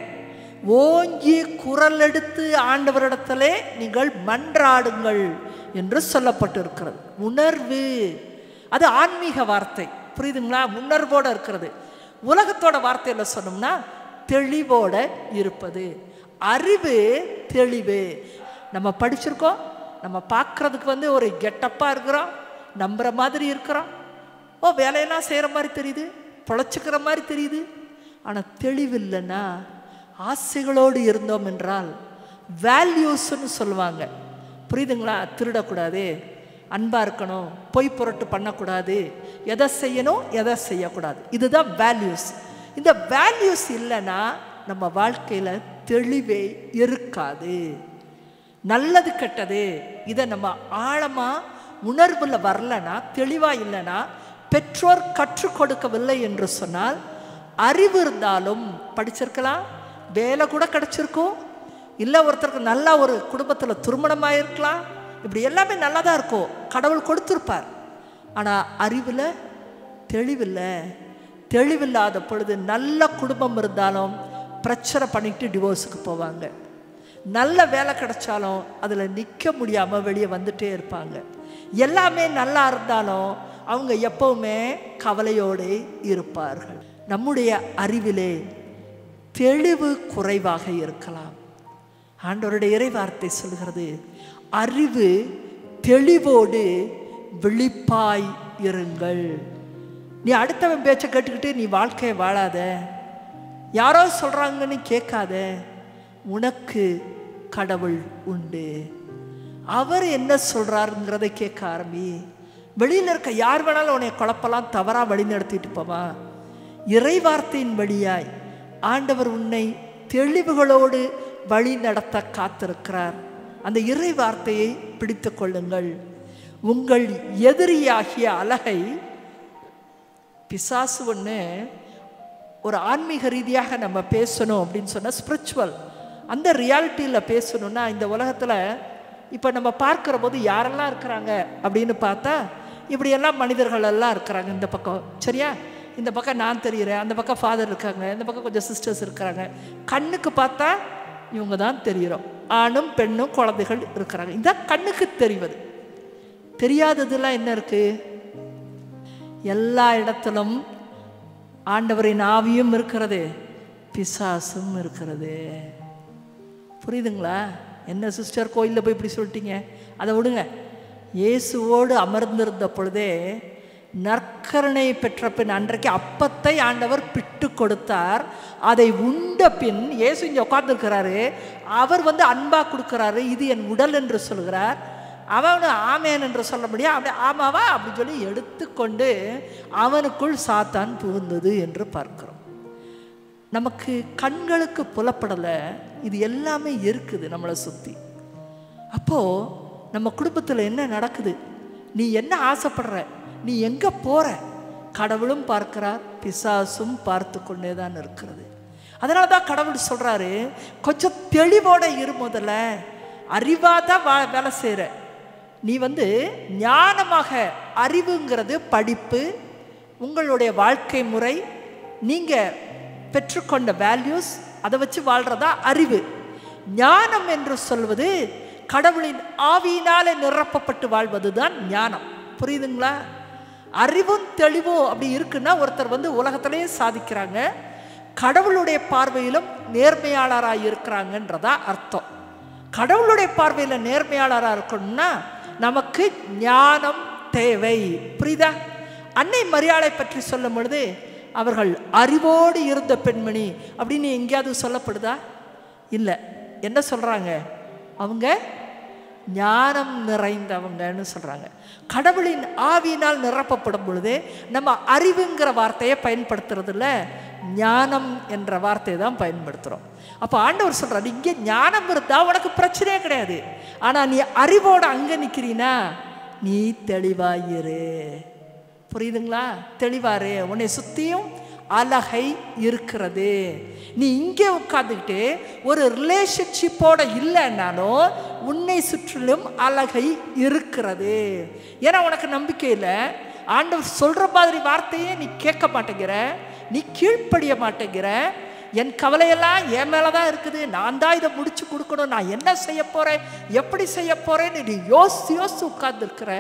ஓங்கி குரல் எடுத்து ஆண்டவரிடத்திலே நீங்கள் மன்றாடுங்கள் என்று சொல்லப்பட்டிருக்கிறது உணர்வு அது ஆன்மீக வார்த்தை புரியுதுங்களா உணர்வோடு இருக்கிறது உலகத்தோட வார்த்தையில் சொன்னோம்னா தெளிவோட இருப்பது அறிவு தெளிவு நம்ம படிச்சிருக்கோம் நம்ம பார்க்குறதுக்கு வந்து ஒரு கெட்டப்பாக இருக்கிறோம் நம்புகிற மாதிரி இருக்கிறோம் ஓ வேலையெல்லாம் செய்கிற மாதிரி தெரியுது பொழைச்சிக்கிற மாதிரி தெரியுது ஆனால் தெளிவு இல்லைன்னா ஆசைகளோடு இருந்தோம் என்றால் வேல்யூஸ்ன்னு சொல்லுவாங்க புரியுதுங்களா திருடக்கூடாது அன்பாக இருக்கணும் பொய் புரட்டு பண்ணக்கூடாது எதை செய்யணும் எதை செய்யக்கூடாது இதுதான் வேல்யூஸ் இந்த வேல்யூஸ் இல்லைன்னா நம்ம வாழ்க்கையில் தெளிவே இருக்காது நல்லது கெட்டது இதை நம்ம ஆழமாக உணர்வில் வரலனா தெளிவாக இல்லைன்னா பெற்றோர் கற்றுக் கொடுக்கவில்லை என்று சொன்னால் அறிவு இருந்தாலும் படிச்சிருக்கலாம் வேலை கூட கிடச்சிருக்கும் இல்லை ஒருத்தருக்கு நல்ல ஒரு குடும்பத்தில் திருமணமாக இருக்கலாம் இப்படி எல்லாமே நல்லா தான் இருக்கும் கடவுள் கொடுத்துருப்பார் ஆனால் அறிவில் தெளிவில்லை தெளிவில்லாத பொழுது நல்ல குடும்பம் இருந்தாலும் பிரச்சனை பண்ணிட்டு டிவோர்ஸுக்கு போவாங்க நல்ல வேலை கிடைச்சாலும் அதில் நிற்க முடியாமல் வெளியே வந்துட்டே இருப்பாங்க எல்லாமே நல்லா இருந்தாலும் அவங்க எப்பவுமே கவலையோடு இருப்பார்கள் நம்முடைய அறிவிலே தெளிவு குறைவாக இருக்கலாம் ஆண்டவருடைய இறைவார்த்தை சொல்கிறது அறிவு தெளிவோடு விழிப்பாய் இருங்கள் நீ அடுத்தவன் பேச்சை கேட்டுக்கிட்டு நீ வாழ்க்கையை வாழாத யாரோ சொல்கிறாங்கன்னு கேட்காத உனக்கு கடவுள் உண்டு அவர் என்ன சொல்கிறாருங்கிறத கேட்க ஆரம்பி வெளியில் இருக்க யார் வேணாலும் உன்னை குழப்பலாம் தவறாக வழி நடத்திட்டு போவா இறை வார்த்தையின் வழியாய் ஆண்டவர் உன்னை தெளிவுகளோடு வழி நடத்த காத்திருக்கிறார் அந்த இறை வார்த்தையை பிடித்து கொள்ளுங்கள் உங்கள் எதிரியாகிய அழகை பிசாசு ஒன்று ஒரு ஆன்மீக ரீதியாக நம்ம பேசணும் அப்படின்னு சொன்னால் ஸ்பிரிச்சுவல் அந்த ரியாலிட்டியில் பேசணும்னா இந்த உலகத்தில் இப்போ நம்ம பார்க்குற போது யாரெல்லாம் இருக்கிறாங்க அப்படின்னு பார்த்தா இப்படியெல்லாம் மனிதர்கள் எல்லாம் இருக்கிறாங்க இந்த பக்கம் சரியா இந்த பக்கம் நான் தெரிகிறேன் அந்த பக்கம் ஃபாதர் இருக்காங்க இந்த பக்கம் கொஞ்சம் சிஸ்டர்ஸ் இருக்கிறாங்க கண்ணுக்கு பார்த்தா இவங்க தான் தெரிகிறோம் ஆணும் பெண்ணும் குழந்தைகள் இருக்கிறாங்க இதான் கண்ணுக்கு தெரிவது தெரியாததெல்லாம் என்ன இருக்குது எல்லா இடத்திலும் ஆண்டவரின் ஆவியும் இருக்கிறது பிசாசும் இருக்கிறது புரியுதுங்களா என்ன சிஸ்டர் கோயிலில் போய் இப்படி சொல்லிட்டீங்க அதை விடுங்க இயேசுவோடு அமர்ந்திருந்த பொழுதே நற்கருணை பெற்ற பின் அன்றைக்கு அப்பத்தை ஆண்டவர் பிட்டு கொடுத்தார் அதை உண்ட பின் இயேசு இங்கே உட்கார்ந்துருக்கிறாரு அவர் வந்து அன்பா கொடுக்குறாரு இது என் உடல் என்று சொல்கிறார் அவனு ஆமேன் என்று சொல்ல முடியும் அப்படி ஆமாவா அப்படி சொல்லி எடுத்துக்கொண்டு அவனுக்குள் சாத்தான் புகுந்தது என்று பார்க்கிறோம் நமக்கு கண்களுக்கு புலப்படலை இது எல்லாமே இருக்குது நம்மளை சுற்றி அப்போது நம்ம குடும்பத்தில் என்ன நடக்குது நீ என்ன ஆசைப்படுற நீ எங்கே போகிற கடவுளும் பார்க்கிறார் பிசாசும் பார்த்து கொண்டே தான் இருக்கிறது அதனால தான் கடவுள் சொல்கிறாரு கொஞ்சம் தெளிவோட இரு முதல்ல அறிவாக தான் வா வேலை செய்கிற நீ வந்து ஞானமாக அறிவுங்கிறது படிப்பு உங்களுடைய வாழ்க்கை முறை நீங்கள் பெற்றுக்கொண்ட வேல்யூஸ் அதை வச்சு வாழ்கிறதா அறிவு ஞானம் என்று சொல்வது கடவுளின் ஆவியினாலே நிரப்பப்பட்டு வாழ்வது தான் ஞானம் புரியுதுங்களா அறிவும் தெளிவும் அப்படி இருக்குன்னா ஒருத்தர் வந்து உலகத்திலேயே சாதிக்கிறாங்க கடவுளுடைய பார்வையிலும் நேர்மையாளராக இருக்கிறாங்கன்றதா அர்த்தம் கடவுளுடைய பார்வையில் நேர்மையாளராக இருக்கணும்னா நமக்கு ஞானம் தேவை புரியுதா அன்னை மரியாதை பற்றி சொல்லும் பொழுது அவர்கள் அறிவோடு இருந்த பெண்மணி அப்படின்னு எங்கேயாவது சொல்லப்படுதா இல்லை என்ன சொல்கிறாங்க அவங்க ஞானம் நிறைந்தவங்கன்னு சொல்கிறாங்க கடவுளின் ஆவியினால் நிரப்பப்படும் பொழுது நம்ம அறிவுங்கிற வார்த்தையை பயன்படுத்துறதில்ல ஞானம் என்ற வார்த்தையை தான் பயன்படுத்துகிறோம் அப்போ ஆண்டவர் சொல்கிறார் இங்கே ஞானம் இருந்தால் உனக்கு பிரச்சனையே கிடையாது ஆனால் நீ அறிவோடு அங்கே நிற்கிறீனா நீ தெளிவாயிரு புரியுதுங்களா தெளிவாரு உன்னை சுற்றியும் அழகை இருக்கிறது நீ இங்கே உட்காந்துக்கிட்டு ஒரு ரிலேஷன்ஷிப்போட இல்லைன்னாலும் உன்னை சுற்றிலும் அழகை இருக்கிறது ஏன்னா உனக்கு நம்பிக்கை இல்லை ஆண்டவர் சொல்கிற மாதிரி வார்த்தையே நீ கேட்க மாட்டேங்கிற நீ கீழ்ப்படிய மாட்டேங்கிற என் கவலையெல்லாம் என் மேலே தான் இருக்குது நான் தான் இதை முடிச்சு கொடுக்கணும் நான் என்ன செய்ய போகிறேன் எப்படி செய்ய போகிறேன்னு நீ யோசித்து யோசித்து உட்கார்ந்துருக்கிற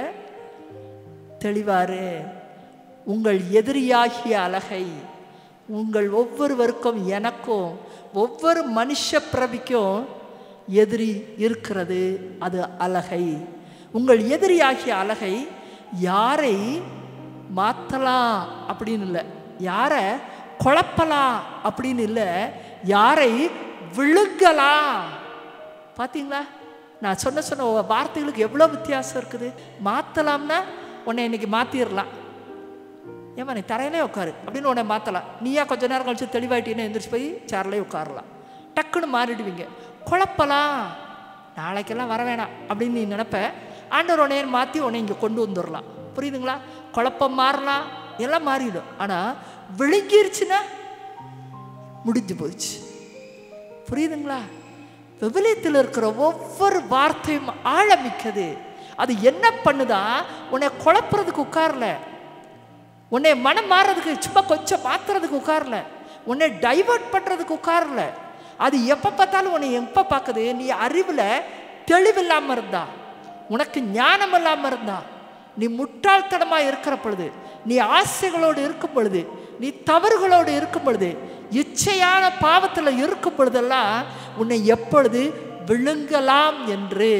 தெளிவாரு உங்கள் எதிரியாகிய அழகை உங்கள் ஒவ்வொருவருக்கும் எனக்கும் ஒவ்வொரு மனுஷ பிறவிக்கும் எதிரி இருக்கிறது அது அழகை உங்கள் எதிரியாகிய அழகை யாரை மாற்றலாம் அப்படின்னு இல்லை யாரை குழப்பலாம் அப்படின்னு இல்லை யாரை விழுங்கலாம் பார்த்தீங்களா நான் சொன்ன சொன்ன வார்த்தைகளுக்கு எவ்வளோ வித்தியாசம் இருக்குது மாற்றலாம்னா உன்னை இன்னைக்கு மாற்றிடலாம் ஏமா நீ தரையிலே உட்காரு அப்படின்னு உன்னை மாற்றலாம் நீயா கொஞ்ச நேரம் கழிச்சு தெளிவாயிட்டீன்னு எந்திரிச்சு போய் சேர்லேயே உட்காரலாம் டக்குன்னு மாறிடுவீங்க குழப்பலாம் நாளைக்கெல்லாம் வர வேணாம் அப்படின்னு நீ நினப்ப ஆண்டவர் உன்னைய மாற்றி உன்னை இங்கே கொண்டு வந்துடலாம் புரியுதுங்களா குழப்பம் மாறலாம் எல்லாம் மாறிடும் ஆனால் விழுங்கிருச்சுன்னா முடிஞ்சு போச்சு புரியுதுங்களா விவிலியத்தில் இருக்கிற ஒவ்வொரு வார்த்தையும் ஆழமிக்கது அது என்ன பண்ணுதா உன்னை குழப்புறதுக்கு உட்காரல உன்னை மனம் மாறுறதுக்கு சும்மா கொஞ்சம் மாத்துறதுக்கு உட்காரல உன்னை டைவர்ட் பண்ணுறதுக்கு உட்காரல அது எப்போ பார்த்தாலும் உன்னை எப்போ பார்க்குது நீ அறிவில் தெளிவில்லாமல் இருந்தா உனக்கு ஞானம் இல்லாமல் இருந்தா நீ முட்டாள்தனமாக இருக்கிற பொழுது நீ ஆசைகளோடு இருக்கும் பொழுது நீ தவறுகளோடு இருக்கும் பொழுது இச்சையான பாவத்தில் இருக்கும் பொழுதெல்லாம் உன்னை எப்பொழுது விழுங்கலாம் என்று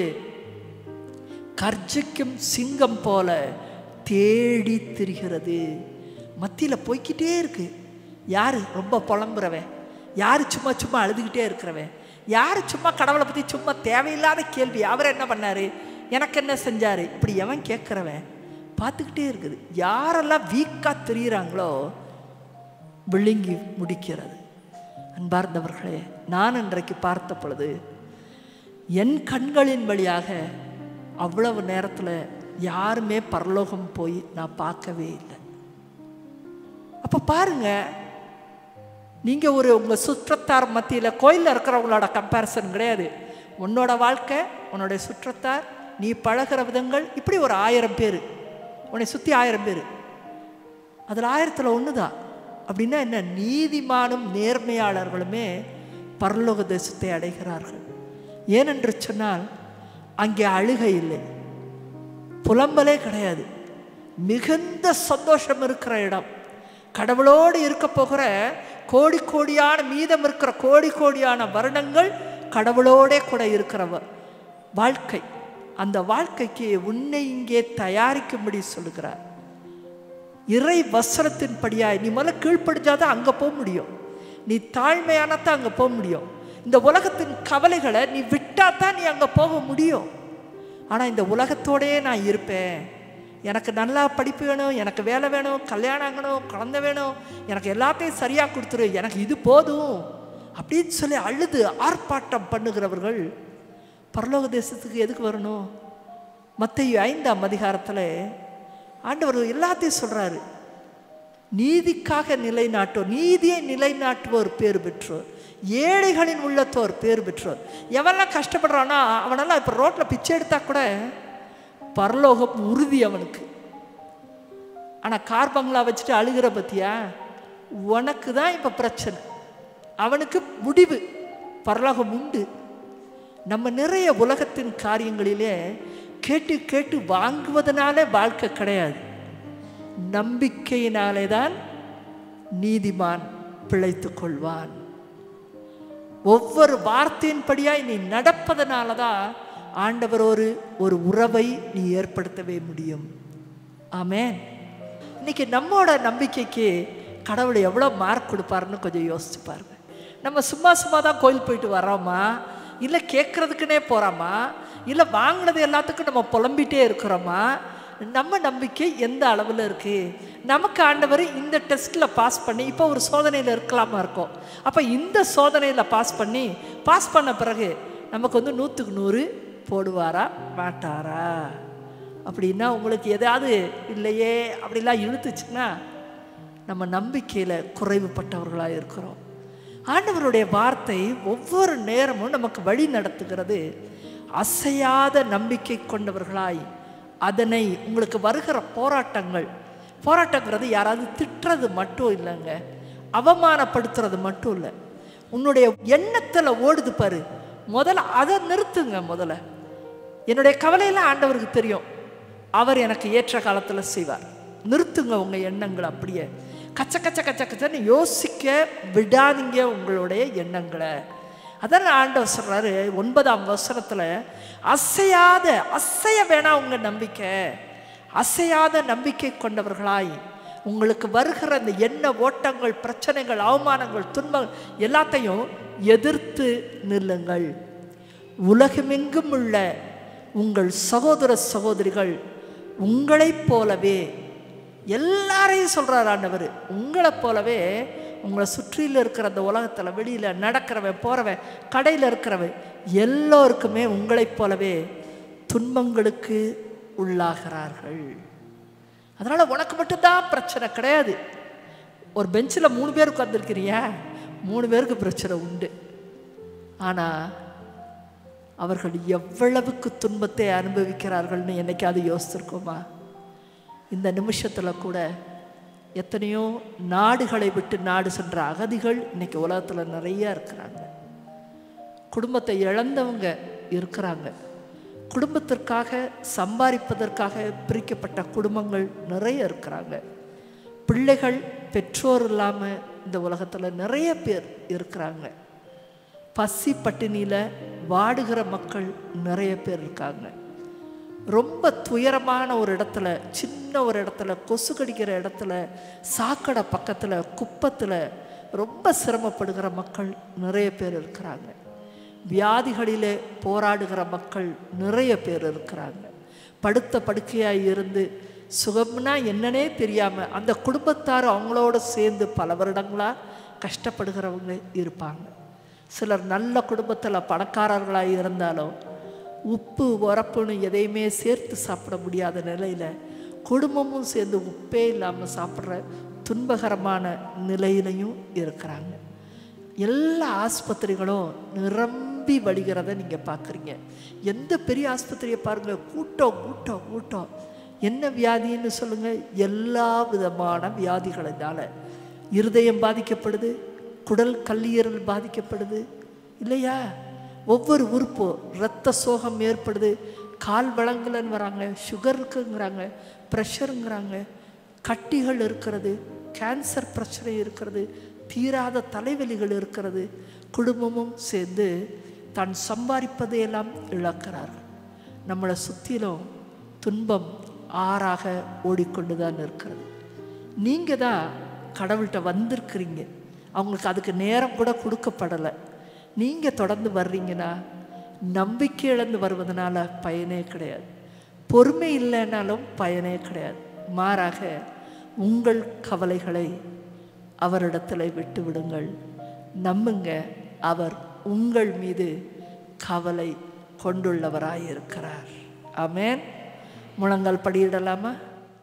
கர்ஜிக்கும் சிங்கம் போல தேடி திரிகிறது மத்தியில் போய்க்கிட்டே இருக்கு யார் ரொம்ப புலம்புறவன் யார் சும்மா சும்மா அழுதுகிட்டே இருக்கிறவன் யார் சும்மா கடவுளை பற்றி சும்மா தேவையில்லாத கேள்வி அவர் என்ன பண்ணார் எனக்கு என்ன செஞ்சார் இப்படி எவன் கேட்குறவன் பார்த்துக்கிட்டே இருக்குது யாரெல்லாம் வீக்காக தெரியுறாங்களோ விழுங்கி முடிக்கிறது அன்பார்ந்தவர்களே நான் இன்றைக்கு பார்த்த பொழுது என் கண்களின் வழியாக அவ்வளவு நேரத்தில் யாருமே பரலோகம் போய் நான் பார்க்கவே இல்லை அப்போ பாருங்க நீங்கள் ஒரு உங்கள் சுற்றத்தார் மத்தியில் கோயிலில் இருக்கிறவங்களோட கம்பேரிசன் கிடையாது உன்னோட வாழ்க்கை உன்னோட சுற்றத்தார் நீ பழகிற விதங்கள் இப்படி ஒரு ஆயிரம் பேர் உன்னை சுற்றி ஆயிரம் பேர் அதில் ஆயிரத்தில் ஒன்று தான் அப்படின்னா என்ன நீதிமானும் நேர்மையாளர்களுமே பரலோக தேசத்தை அடைகிறார்கள் ஏனென்று சொன்னால் அங்கே அழுகை இல்லை புலம்பலே கிடையாது மிகுந்த சந்தோஷம் இருக்கிற இடம் கடவுளோடு இருக்க போகிற கோடி கோடியான மீதம் இருக்கிற கோடி கோடியான வருடங்கள் கடவுளோடே கூட இருக்கிற வ- வாழ்க்கை அந்த வாழ்க்கைக்கு உன்னை இங்கே தயாரிக்கும்படி சொல்லுகிறார் இறை வசனத்தின்படியாய் நீ முதல்ல கீழ்ப்படிஞ்சாதான் அங்கே போக முடியும் நீ தாழ்மையானதான் அங்கே போக முடியும் இந்த உலகத்தின் கவலைகளை நீ விட்டா தான் நீ அங்கே போக முடியும் ஆனால் இந்த உலகத்தோடயே நான் இருப்பேன் எனக்கு நல்லா படிப்பு வேணும் எனக்கு வேலை வேணும் கல்யாணம் ஆகணும் குழந்தை வேணும் எனக்கு எல்லாத்தையும் சரியாக கொடுத்துரு எனக்கு இது போதும் அப்படின்னு சொல்லி அழுது ஆர்ப்பாட்டம் பண்ணுகிறவர்கள் பரலோக தேசத்துக்கு எதுக்கு வரணும் மத்திய ஐந்தாம் அதிகாரத்தில் ஆண்டவர் எல்லாத்தையும் சொல்கிறாரு நீதிக்காக நிலைநாட்டுவோர் நீதியை நிலைநாட்டுவோர் பேர் பெற்றோர் ஏழைகளின் உள்ளத்தோர் பேர் பெற்றோர் எவெல்லாம் கஷ்டப்படுறானோ அவனெல்லாம் இப்போ ரோட்டில் பிச்சை எடுத்தா கூட பரலோகம் உறுதி அவனுக்கு ஆனால் கார் பங்களா வச்சுட்டு அழுகிற பத்தியா உனக்கு தான் இப்போ பிரச்சனை அவனுக்கு முடிவு பரலோகம் உண்டு நம்ம நிறைய உலகத்தின் காரியங்களிலே கேட்டு கேட்டு வாங்குவதனாலே வாழ்க்கை கிடையாது நம்பிக்கையினாலே தான் நீதிமான் பிழைத்துக் கொள்வான் ஒவ்வொரு வார்த்தையின்படியாய் நீ நடப்பதனால தான் ஆண்டவர் ஒரு ஒரு உறவை நீ ஏற்படுத்தவே முடியும் ஆமென் இன்னைக்கு நம்மோட நம்பிக்கைக்கு கடவுள் எவ்வளோ மார்க் கொடுப்பாருன்னு கொஞ்சம் யோசிச்சு பாருங்க நம்ம சும்மா சும்மா தான் கோயில் போயிட்டு வரோமா இல்லை கேட்குறதுக்குனே போகிறோமா இல்லை வாங்கினது எல்லாத்துக்கும் நம்ம புலம்பிட்டே இருக்கிறோமா நம்ம நம்பிக்கை எந்த அளவில் இருக்குது நமக்கு ஆண்டவர் இந்த டெஸ்ட்டில் பாஸ் பண்ணி இப்போ ஒரு சோதனையில் இருக்கலாமா இருக்கும் அப்போ இந்த சோதனையில் பாஸ் பண்ணி பாஸ் பண்ண பிறகு நமக்கு வந்து நூற்றுக்கு நூறு போடுவாரா மாட்டாரா அப்படின்னா உங்களுக்கு எதாவது இல்லையே அப்படிலாம் இழுத்துச்சுன்னா நம்ம நம்பிக்கையில் குறைவுபட்டவர்களாக இருக்கிறோம் ஆண்டவருடைய வார்த்தை ஒவ்வொரு நேரமும் நமக்கு வழி நடத்துகிறது அசையாத நம்பிக்கை கொண்டவர்களாய் அதனை உங்களுக்கு வருகிற போராட்டங்கள் போராட்டங்கிறது யாராவது திட்டுறது மட்டும் இல்லைங்க அவமானப்படுத்துறது மட்டும் இல்லை உன்னுடைய எண்ணத்தில் ஓடுது பாரு முதல்ல அதை நிறுத்துங்க முதல்ல என்னுடைய கவலையெல்லாம் ஆண்டவருக்கு தெரியும் அவர் எனக்கு ஏற்ற காலத்தில் செய்வார் நிறுத்துங்க உங்கள் எண்ணங்களை அப்படியே கச்ச கச்ச கச்ச கச்சன்னு யோசிக்க விடாதீங்க உங்களுடைய எண்ணங்களை அதான் ஆண்டவர் சொல்கிறாரு ஒன்பதாம் வசனத்தில் அசையாத அசைய வேணாம் உங்கள் நம்பிக்கை அசையாத நம்பிக்கை கொண்டவர்களாய் உங்களுக்கு வருகிற அந்த எண்ண ஓட்டங்கள் பிரச்சனைகள் அவமானங்கள் துன்பங்கள் எல்லாத்தையும் எதிர்த்து நில்லுங்கள் உலகமெங்கும் உள்ள உங்கள் சகோதர சகோதரிகள் உங்களைப் போலவே எல்லாரையும் சொல்கிறார் ஆண்டவர் உங்களைப் போலவே உங்களை சுற்றியில் இருக்கிற அந்த உலகத்தில் வெளியில் நடக்கிறவன் போகிறவன் கடையில் இருக்கிறவன் எல்லோருக்குமே உங்களைப் போலவே துன்பங்களுக்கு உள்ளாகிறார்கள் அதனால் உனக்கு மட்டும்தான் பிரச்சனை கிடையாது ஒரு பெஞ்சில் மூணு பேர் உட்காந்துருக்கிறியா மூணு பேருக்கு பிரச்சனை உண்டு ஆனால் அவர்கள் எவ்வளவுக்கு துன்பத்தை அனுபவிக்கிறார்கள்னு என்னைக்காவது யோசிச்சிருக்கோமா இந்த நிமிஷத்தில் கூட எத்தனையோ நாடுகளை விட்டு நாடு சென்ற அகதிகள் இன்னைக்கு உலகத்தில் நிறைய இருக்கிறாங்க குடும்பத்தை இழந்தவங்க இருக்கிறாங்க குடும்பத்திற்காக சம்பாதிப்பதற்காக பிரிக்கப்பட்ட குடும்பங்கள் நிறைய இருக்கிறாங்க பிள்ளைகள் பெற்றோர் இல்லாமல் இந்த உலகத்தில் நிறைய பேர் இருக்கிறாங்க பசி பட்டினியில் வாடுகிற மக்கள் நிறைய பேர் இருக்காங்க ரொம்ப துயரமான ஒரு இடத்துல சின்ன ஒரு இடத்துல கொசு கடிக்கிற இடத்துல சாக்கடை பக்கத்தில் குப்பத்தில் ரொம்ப சிரமப்படுகிற மக்கள் நிறைய பேர் இருக்கிறாங்க வியாதிகளிலே போராடுகிற மக்கள் நிறைய பேர் இருக்கிறாங்க படுத்த படுக்கையாக இருந்து சுகம்னா என்னன்னே தெரியாமல் அந்த குடும்பத்தார் அவங்களோட சேர்ந்து பல வருடங்களாக கஷ்டப்படுகிறவங்க இருப்பாங்க சிலர் நல்ல குடும்பத்தில் பணக்காரர்களாக இருந்தாலும் உப்பு உரப்புன்னு எதையுமே சேர்த்து சாப்பிட முடியாத நிலையில் குடும்பமும் சேர்ந்து உப்பே இல்லாமல் சாப்பிட்ற துன்பகரமான நிலையிலையும் இருக்கிறாங்க எல்லா ஆஸ்பத்திரிகளும் நிரம்பி வழிகிறத நீங்கள் பார்க்குறீங்க எந்த பெரிய ஆஸ்பத்திரியை பாருங்கள் கூட்டம் கூட்டம் கூட்டம் என்ன வியாதின்னு சொல்லுங்கள் எல்லா விதமான வியாதிகளினால இருதயம் பாதிக்கப்படுது குடல் கல்லீரல் பாதிக்கப்படுது இல்லையா ஒவ்வொரு உறுப்பும் இரத்த சோகம் ஏற்படுது கால் வளங்கலன்னு வராங்க சுகர் இருக்குங்கிறாங்க ப்ரெஷருங்கிறாங்க கட்டிகள் இருக்கிறது கேன்சர் பிரச்சனை இருக்கிறது தீராத தலைவலிகள் இருக்கிறது குடும்பமும் சேர்ந்து தான் சம்பாதிப்பதையெல்லாம் இழக்கிறார்கள் நம்மளை சுற்றிலும் துன்பம் ஆறாக ஓடிக்கொண்டு தான் இருக்கிறது நீங்கள் தான் கடவுள்கிட்ட வந்திருக்கிறீங்க அவங்களுக்கு அதுக்கு நேரம் கூட கொடுக்கப்படலை நீங்கள் தொடர்ந்து வர்றீங்கன்னா நம்பிக்கை இழந்து வருவதனால பயனே கிடையாது பொறுமை இல்லைன்னாலும் பயனே கிடையாது மாறாக உங்கள் கவலைகளை அவரிடத்தில் விட்டு விடுங்கள் நம்புங்க அவர் உங்கள் மீது கவலை கொண்டுள்ளவராயிருக்கிறார் ஆமென் முழங்கால் படியிடலாமா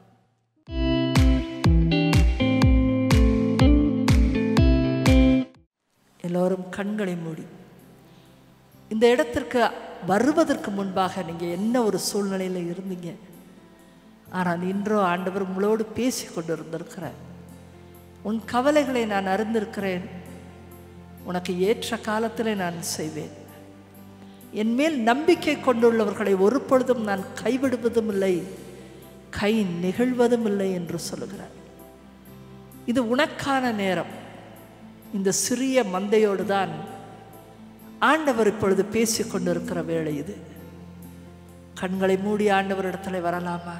எல்லோரும் கண்களை மூடி இந்த இடத்திற்கு வருவதற்கு முன்பாக நீங்கள் என்ன ஒரு சூழ்நிலையில் இருந்தீங்க ஆனால் இன்றோ ஆண்டவர் உங்களோடு பேசி கொண்டு இருந்திருக்கிறார் உன் கவலைகளை நான் அறிந்திருக்கிறேன் உனக்கு ஏற்ற காலத்தில் நான் செய்வேன் என் மேல் நம்பிக்கை கொண்டுள்ளவர்களை ஒரு பொழுதும் நான் கைவிடுவதும் இல்லை கை நெகிழ்வதும் இல்லை என்று சொல்லுகிறார் இது உனக்கான நேரம் இந்த சிறிய மந்தையோடு தான் ஆண்டவர் இப்பொழுது பேசி கொண்டிருக்கிற வேளை இது கண்களை மூடி ஆண்டவரிடத்துல வரலாமா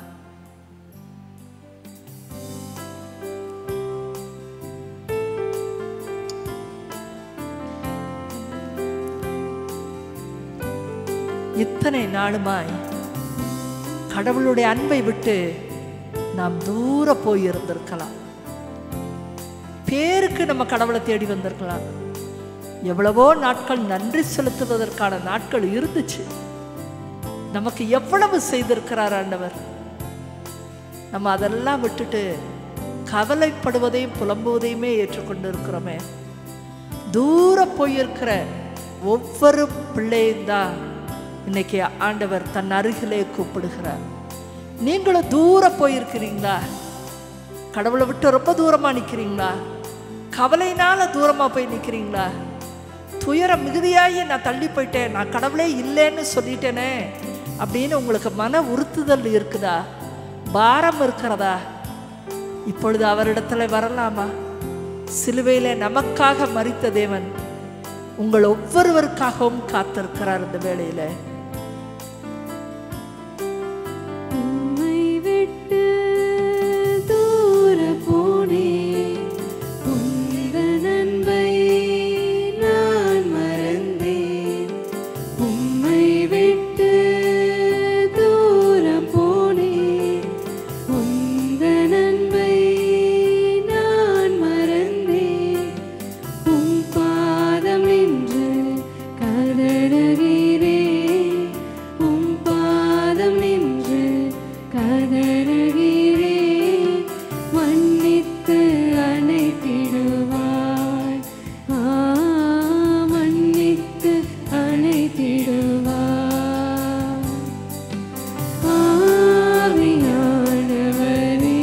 இத்தனை நாளுமாய் கடவுளுடைய அன்பை விட்டு நாம் தூர போய் இருந்திருக்கலாம் பேருக்கு நம்ம கடவுளை தேடி வந்திருக்கலாம் எவ்வளவோ நாட்கள் நன்றி செலுத்துவதற்கான நாட்கள் இருந்துச்சு நமக்கு எவ்வளவு செய்திருக்கிறார் ஆண்டவர் நம்ம அதெல்லாம் விட்டுட்டு கவலைப்படுவதையும் புலம்புவதையுமே ஏற்றுக்கொண்டு இருக்கிறோமே தூர போயிருக்கிற ஒவ்வொரு பிள்ளையும் தான் இன்னைக்கு ஆண்டவர் தன் அருகிலே கூப்பிடுகிறார் நீங்களும் தூர போயிருக்கிறீங்களா கடவுளை விட்டு ரொம்ப தூரமா நிக்கிறீங்களா கவலையினால தூரமா போய் நிக்கிறீங்களா துயரம் மிகுதியாகி நான் தள்ளி போயிட்டேன் நான் கடவுளே இல்லைன்னு சொல்லிட்டேனே அப்படின்னு உங்களுக்கு மன உறுத்துதல் இருக்குதா பாரம் இருக்கிறதா இப்பொழுது அவரிடத்துல வரலாமா சிலுவையில நமக்காக மறித்த தேவன் உங்கள் ஒவ்வொருவருக்காகவும் காத்திருக்கிறார் இந்த வேளையில உம்மை விட்டு தூர போனேன் உந்தன் அன்பை நான் மறந்தேன் உம்மை விட்டு தூர போனேன் உந்தன் அன்பை நான் மறந்தேன் உம் பாதம் என்று கதறுகிறேன் உம் பாதம் என்று கதறுகிறேன் மன்னித்து அணைத்திடுவாய் ஆ மன்னித்து அணைத்திடுவாய் ஆவியானவரே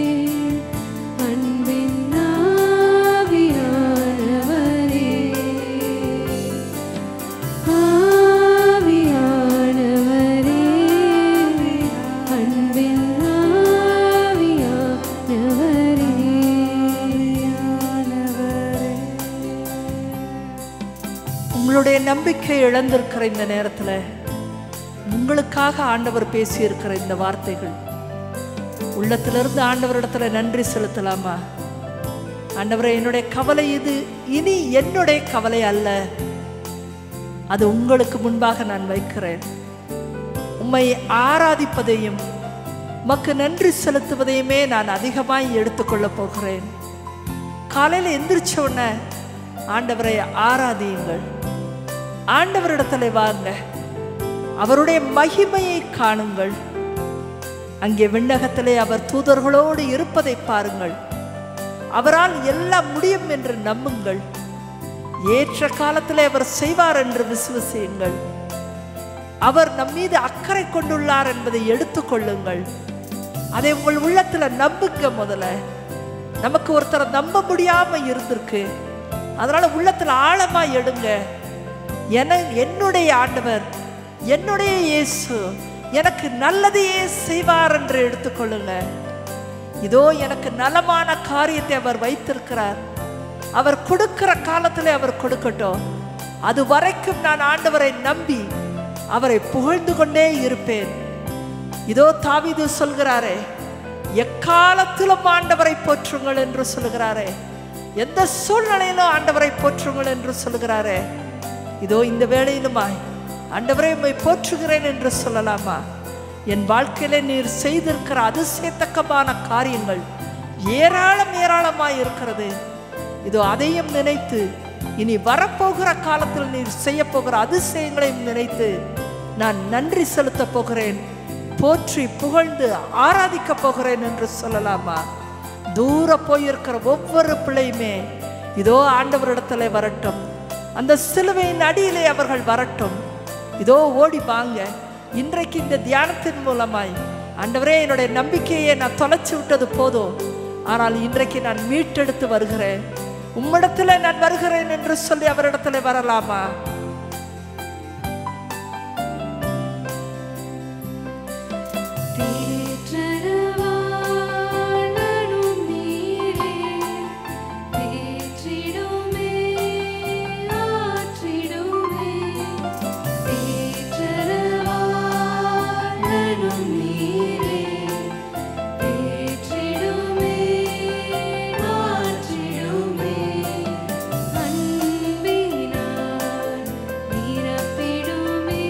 அன்பின் ஆவியானவரே ஆவியானவரே அன்பின் உங்களுடைய நம்பிக்கை இழந்திருக்கிற இந்த நேரத்தில் உங்களுக்காக ஆண்டவர் பேசியிருக்கிற இந்த வார்த்தைகள் உள்ளத்திலிருந்து ஆண்டவரிடத்துல நன்றி செலுத்தலாமா ஆண்டவரே என்னுடைய கவலை இது இனி என்னுடைய கவலை அல்ல அது உங்களுக்கு முன்பாக நான் வைக்கிறேன் உம்மை ஆராதிப்பதையும் உமக்கு நன்றி செலுத்துவதையுமே நான் அதிகமாய் எடுத்துக்கொள்ளப் போகிறேன் காலையில் எந்திரிச்ச உடனே ஆண்டவரை ஆராதியுங்கள் ஆண்டவரிடத்துல வாங்க அவருடைய மகிமையை காணுங்கள் அங்கே விண்ணகத்திலே அவர் தூதர்களோடு இருப்பதை பாருங்கள் அவரால் எல்லாம் முடியும் என்று நம்புங்கள் ஏற்ற காலத்திலே அவர் செய்வார் என்று விசுவசியுங்கள் அவர் நம் மீது அக்கறை கொண்டுள்ளார் என்பதை எடுத்துக்கொள்ளுங்கள் அதை உங்கள் உள்ளத்துல நம்புங்க முதல்ல நமக்கு ஒருத்தரை நம்ப முடியாம இருந்திருக்கு அதனால உள்ளத்துல ஆழமா எடுங்க என என்னுடைய ஆண்டவர் என்னுடைய இயேசு எனக்கு நல்லதையே செய்வார் என்று எடுத்துக்கொள்ளுங்க இதோ எனக்கு நலமான காரியத்தை அவர் வைத்திருக்கிறார் அவர் கொடுக்கிற காலத்தில் அவர் கொடுக்கட்டும் அது வரைக்கும் நான் ஆண்டவரை நம்பி அவரை புகழ்ந்து கொண்டே இருப்பேன் இதோ தாவீது சொல்கிறாரே எக்காலத்திலும் ஆண்டவரை போற்றுங்கள் என்று சொல்கிறாரே எந்த சூழ்நிலையிலும் ஆண்டவரை போற்றுங்கள் என்று சொல்கிறாரே இதோ இந்த வேளையிலுமாய் ஆண்டவரை உம்மை போற்றுகிறேன் என்று சொல்லலாமா என் வாழ்க்கையில நீர் செய்திருக்கிற அதிசயத்தக்கமான காரியங்கள் ஏராளம் ஏராளமாய் இருக்கிறது இதோ அதையும் நினைத்து இனி வரப்போகிற காலத்தில் நீர் செய்ய போகிற அதிசயங்களையும் நினைத்து நான் நன்றி செலுத்த போகிறேன் போற்றி புகழ்ந்து ஆராதிக்க போகிறேன் என்று சொல்லலாமா தூர போயிருக்கிற ஒவ்வொரு பிள்ளையுமே இதோ ஆண்டவரிடத்துல வரட்டும் அந்த சிலுவையின் அடியிலே அவர்கள் வரட்டும் இதோ ஓடி வாங்க இன்றைக்கு இந்த தியானத்தின் மூலமாய் ஆண்டவரே என்னுடைய நம்பிக்கையை நான் தொலைச்சு விட்டது போதும் ஆனால் இன்றைக்கு நான் மீட்டெடுத்து வருகிறேன் உம்மிடத்துல நான் வருகிறேன் என்று சொல்லி அவரிடத்துல வரலாமா தேற்றரவாணனும் நீரே தேற்றிடுமே ஆற்றிடுமே தேற்றரவாணனும் நீரே தேற்றிடுமே ஆற்றிடுமே அன்பினார் நிரப்பிடுமே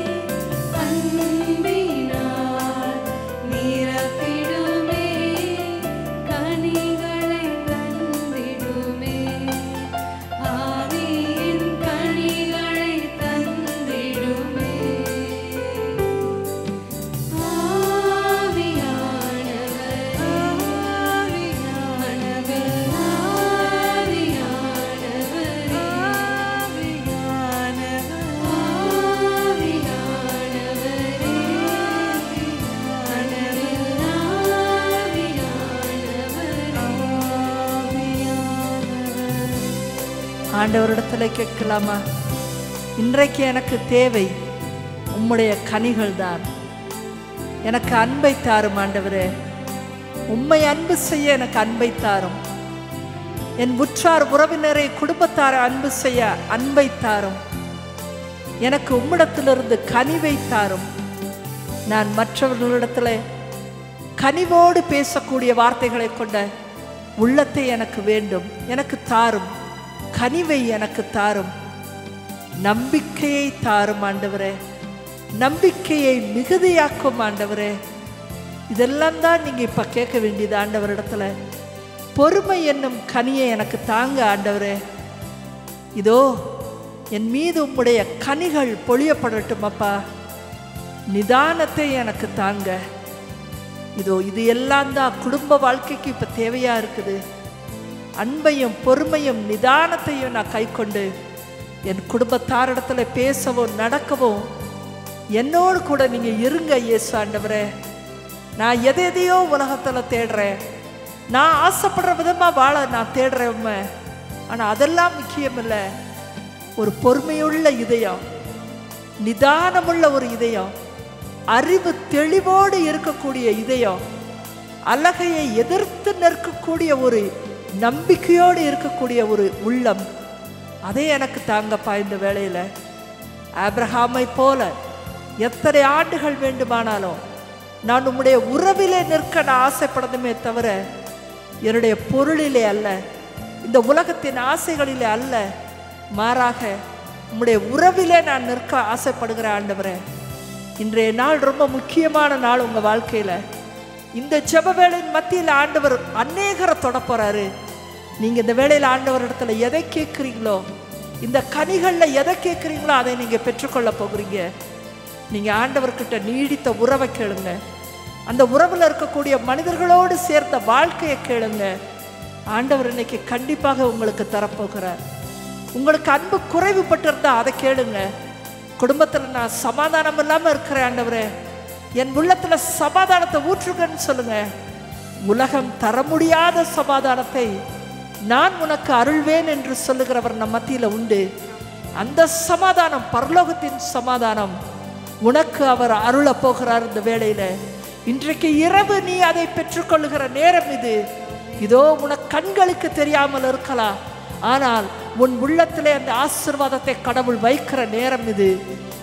அன்பினார் நிரப்பிடுமே கனிகளை தந்திடுமே ஆவியின் கனிகளை தந்திடுமே ஆண்டவரிடத்துல கேட்கலாமா இன்றைக்கு எனக்கு தேவை உம்முடைய கனிகள் தான் எனக்கு அன்பை தாரும் ஆண்டவரே உம்மை அன்பு செய்ய எனக்கு அன்பை தாரும் என் உற்றார் உறவினரை குடும்பத்தாரை அன்பு செய்ய அன்பை தாரும் எனக்கு உம்மிடத்திலிருந்து கனிவை தாரும் நான் மற்றவர்களிடத்துல கனிவோடு பேசக்கூடிய வார்த்தைகளை கொண்ட உள்ளத்தை எனக்கு வேண்டும் எனக்கு தாரும் கனிவை எனக்கு தாரும் நம்பிக்கையை தாரும் ஆண்டவரே நம்பிக்கையை மிகுதியாக்கும் ஆண்டவரே இதெல்லாம் தான் நீங்க இப்ப கேட்க வேண்டியது ஆண்டவரிடத்துல பொறுமை என்னும் கனியை எனக்கு தாங்க ஆண்டவரே இதோ என் மீது உம்முடைய கனிகள் பொழியப்படட்டும் அப்பா நிதானத்தை எனக்கு தாங்க இதோ இது எல்லாம் தான் குடும்ப வாழ்க்கைக்கு இப்ப தேவையா இருக்குது அன்பையும் பொறுமையும் நிதானத்தையும் நான் கைக்கொண்டு என் குடும்பத்தாரிடத்துல பேசவும் நடக்கவும் என்னோடு கூட நீங்க இருங்க இயேசு ஆண்டவரே நான் எதை எதையோ உலகத்துல தேடுறேன் நான் ஆசைப்படுற விதமா வாழ நான் தேடுறேன் உண்மை ஆனா அதெல்லாம் முக்கியம் இல்லை ஒரு பொறுமையுள்ள இதயம் நிதானமுள்ள ஒரு இதயம் அறிவு தெளிவோடு இருக்கக்கூடிய இதயம் அழகையை எதிர்த்து நிற்கக்கூடிய ஒரு நம்பிக்கையோடு இருக்கக்கூடிய ஒரு உள்ளம் அதே எனக்கு தாங்கப்பா இந்த வேளையில ஆபிரகாமை போல எத்தனை ஆண்டுகள் வேண்டுமானாலும் நான் உம்முடைய உறவிலே நிற்க நான் ஆசைப்படணுமே தவிர என்னுடைய பொருளிலே அல்ல இந்த உலகத்தின் ஆசைகளிலே அல்ல மாறாக உம்முடைய உறவிலே நான் நிற்க ஆசைப்படுகிற ஆண்டவரே இன்றைய நாள் ரொம்ப முக்கியமான நாள் உங்க வாழ்க்கையில இந்த ஜெப வேளையின் மத்தியில் ஆண்டவர் அநேகரை தொட போறாரு நீங்க இந்த வேளையில ஆண்டவர் இடத்துல எதை கேட்குறீங்களோ இந்த கனிகள்ல எதை கேட்குறீங்களோ அதை நீங்க பெற்றுக்கொள்ள போகிறீங்க நீங்க ஆண்டவர்கிட்ட நீடித்த உறவை கேளுங்க அந்த உறவுல இருக்கக்கூடிய மனிதர்களோடு சேர்ந்த வாழ்க்கையை கேளுங்க ஆண்டவர் இன்னைக்கு கண்டிப்பாக உங்களுக்கு தரப்போகிறார் உங்களுக்கு அன்பு குறைவுபட்டிருந்தா அதை கேளுங்க குடும்பத்தில் நான் சமாதானம் இல்லாமல் இருக்கிறேன் ஆண்டவரே என் உள்ளத்துல சமாதானத்தை ஊற்றுங்கன்னு சொல்லுங்க உலகம் தர முடியாத சமாதானத்தை நான் உனக்கு அருள்வேன் என்று சொல்லுகிறவர் நம் மத்தியில உண்டு அந்த சமாதானம் பரலோகத்தின் சமாதானம் உனக்கு அவர் அருளப் போகிறார் இந்த வேளையில இன்றைக்கு இரவு நீ அதை பெற்றுக்கொள்ளுகிற நேரம் இது இதோ உனக்கு கண்களுக்கு தெரியாமல் இருக்கலாம் ஆனால் உன் உள்ளத்திலே அந்த ஆசீர்வாதத்தை கடவுள் வைக்கிற நேரம் இது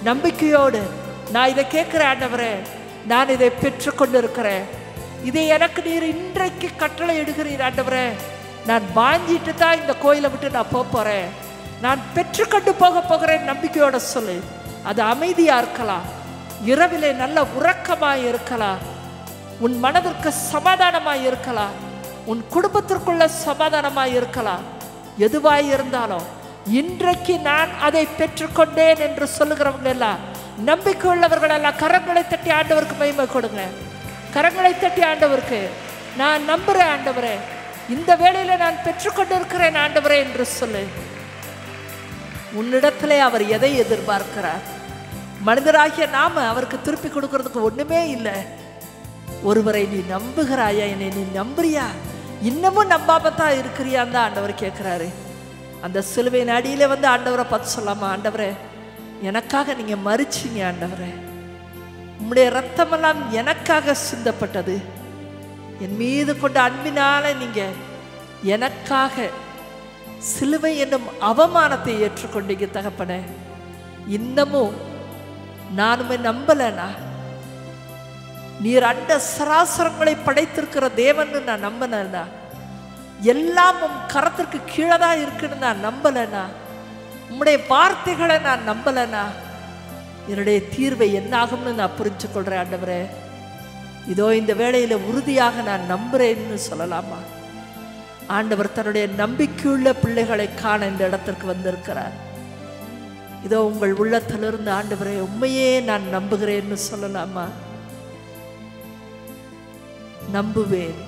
நம்பிக்கையோடு நான் இதை கேட்குறேன் ஆண்டவரே நான் இதை பெற்றுக்கொண்டு இருக்கிறேன் இதை எனக்கு நீர் இன்றைக்கு கட்டளை எடுக்கிறீர் ஆண்டவரே நான் வாங்கிட்டு தான் இந்த கோயிலை விட்டு நான் போக போகிறேன் நான் பெற்றுக்கொண்டு போக போகிறேன் நம்பிக்கையோட சொல்லு அது அமைதியாக இருக்கலாம் இரவிலே நல்ல உறக்கமாக இருக்கலாம் உன் மனதிற்கு சமாதானமாய் இருக்கலாம் உன் குடும்பத்திற்குள்ள சமாதானமாய் இருக்கலாம் எதுவாய் இருந்தாலும் இன்றைக்கு நான் அதை பெற்றுக்கொண்டேன் என்று சொல்லுகிறவங்க எல்லாம் நம்பிக்கை உள்ளவர்கள் எல்லாம் கரங்களை தட்டி ஆண்டவருக்கு மகிமை கொடுங்க கரங்களை தட்டி ஆண்டவருக்கு நான் நம்புறேன் ஆண்டவரே இந்த வேளையில நான் பெற்றுக்கொண்டிருக்கிறேன் ஆண்டவரே என்று சொல்லு உன்னிடத்திலே அவர் எதை எதிர்பார்க்கிறார் மனிதராகிய நாம அவருக்கு திருப்பி கொடுக்கறதுக்கு ஒண்ணுமே இல்லை ஒருவரை நீ நம்புகிறாயா என்னை நீ நம்புறியா இன்னமும் நம்பாம தான் இருக்கிறியான்னு தான் ஆண்டவர் கேட்குறாரு அந்த சிலுவையின் அடியில வந்து ஆண்டவரை பார்த்து சொல்லாமா ஆண்டவரே எனக்காக நீங்க மறிச்சீங்க ஆண்டவரே உம்முடைய ரத்தமெல்லாம் எனக்காக சிந்தப்பட்டது என் மீது கொண்ட அன்பினால நீங்க எனக்காக சிலுவை என்னும் அவமானத்தை ஏற்றுக்கொண்டீங்க தகப்பனே இன்னமும் நானுமே நம்பலனா நீர் அண்ட சராசரங்களை படைத்திருக்கிற தேவன்னு நான் நம்பினேனா எல்லாம் உம் கரத்திற்கு கீழே தான் இருக்குன்னு நான் நம்பலனா உம்முடைய வார்த்தைகளை நான் நம்பலனா என்னுடைய தீர்வை என்னாகும்னு நான் புரிஞ்சு கொள்றேன் ஆண்டவரே இதோ இந்த வேளையில உறுதியாக நான் நம்புறேன்னு சொல்லலாமா ஆண்டவர் தன்னுடைய நம்பிக்கையுள்ள பிள்ளைகளை காண இந்த இடத்திற்கு வந்திருக்கிறார் இதோ உங்கள் உள்ளத்திலிருந்து ஆண்டவரே உண்மையே நான் நம்புகிறேன்னு சொல்லலாமா நம்புவேன்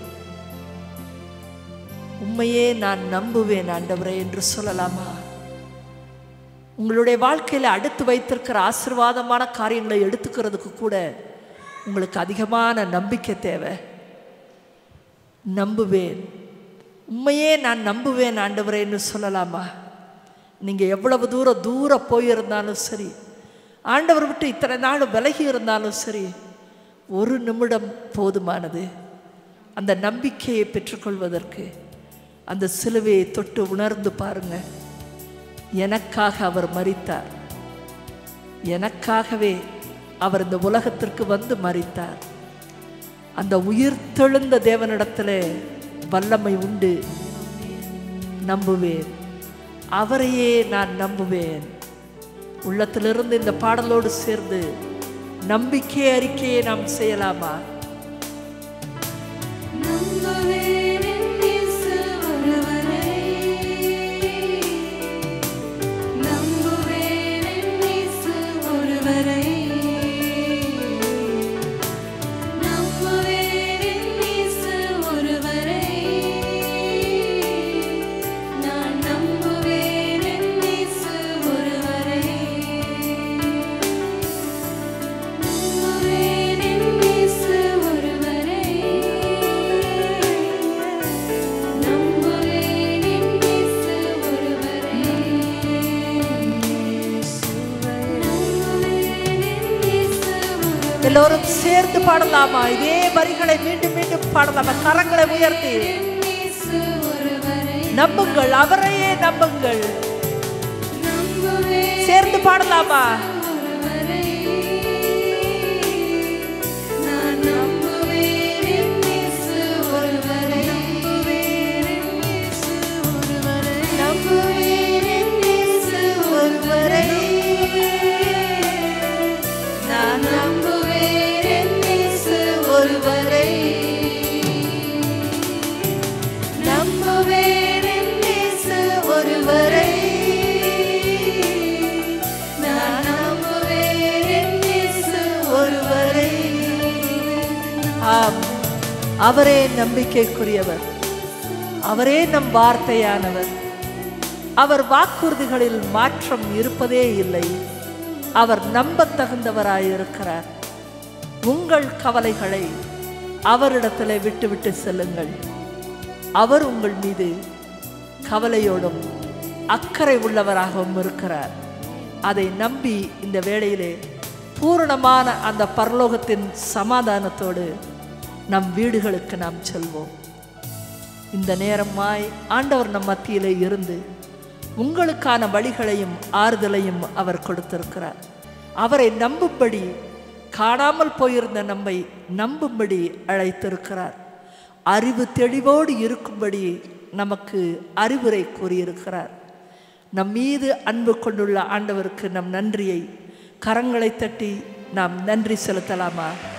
உண்மையே நான் நம்புவேன் ஆண்டவரே என்று சொல்லலாமா உங்களுடைய வாழ்க்கையில் அடுத்து வைத்திருக்கிற ஆசீர்வாதமான காரியங்களை எடுத்துக்கிறதுக்கு கூட உங்களுக்கு அதிகமான நம்பிக்கை தேவை நம்புவேன் உண்மையே நான் நம்புவேன் ஆண்டவரேன்னு சொல்லலாமா நீங்கள் எவ்வளவு தூரம் தூரம் போயிருந்தாலும் சரி ஆண்டவர் விட்டு இத்தனை நாள் விலகி இருந்தாலும் சரி ஒரு நிமிடம் போதுமானது அந்த நம்பிக்கையை பெற்றுக்கொள்வதற்கு அந்த சிலுவையை தொட்டு உணர்ந்து பாருங்க எனக்காக அவர் மரித்தார் எனக்காகவே அவர் இந்த உலகத்திற்கு வந்து மரித்தார் அந்த உயிர்த்தெழுந்த தேவனிடத்திலே வல்லமை உண்டு நம்புவேன் அவரையே நான் நம்புவேன் உள்ளத்திலிருந்து இந்த பாடலோடு சேர்ந்து நம்பிக்கை அறிக்கையை நாம் செய்யலாமா நம்புவேன் என் இயேசு ஒருவரை. நம்புவேன் என் இயேசு ஒருவரை. நம்புவேன் என் இயேசு ஒருவரை. நான் நம்புவேன் என் இயேசு ஒருவரை. நம்புவேன் என் இயேசு ஒருவரை. நம்புவேன் என் இயேசு ஒருவரை. நம்புவேன் என் இயேசு ஒருவரை. எல்லோரும் சேர்ந்து பாடலாமா இதே வரிகளை மீண்டும் மீண்டும் பாடலாமா கரங்களை உயர்த்தி என் இயேசு ஒருவரை. நம்புங்கள் அவரையே நம்புங்கள் நம்புவேன் சேர்ந்து பாடலாமா ஒருவரை. நான் நம்புவேன் என் இயேசு ஒருவரை. நம்புவேன் என் இயேசு ஒருவரை. நான் நம்புவேன் என் இயேசு ஒருவரை. நம்புவேன் என் இயேசு ஒருவரை. நான் நம்புவேன் என் இயேசு ஒருவரை. ஆம் அவரே நம்பிக்கைக்குரியவர் அவரே நம் வார்த்தையானவர் அவர் வாக்குறுதிகளில் மாற்றம் இருப்பதே இல்லை அவர் நம்பத் தகுந்தவராயிருக்கிறார் உங்கள் கவலைகளை அவரிடத்தில் விட்டுவிட்டு செல்லுங்கள் அவர் உங்கள் மீது கவலையோடும் அக்கறை உள்ளவராகவும் இருக்கிறார் அதை நம்பி இந்த வேளையிலே பூரணமான அந்த பரலோகத்தின் சமாதானத்தோடு நம் வீடுகளுக்கு நாம் செல்வோம் இந்த நேரமாய் ஆண்டவர் நம் மத்தியிலே இருந்து உங்களுக்கான வழிகளையும் ஆறுதலையும் அவர் கொடுத்திருக்கிறார் அவரை நம்பும்படி காணாமல் போயிருந்த நம்மை நம்பும்படி அழைத்திருக்கிறார் அறிவு தெளிவோடு இருக்கும்படி நமக்கு அறிவுரை கூறியிருக்கிறார் நம் மீது அன்பு கொண்டுள்ள ஆண்டவருக்கு நம் நன்றியை கரங்களை தட்டி நாம் நன்றி செலுத்தலாமா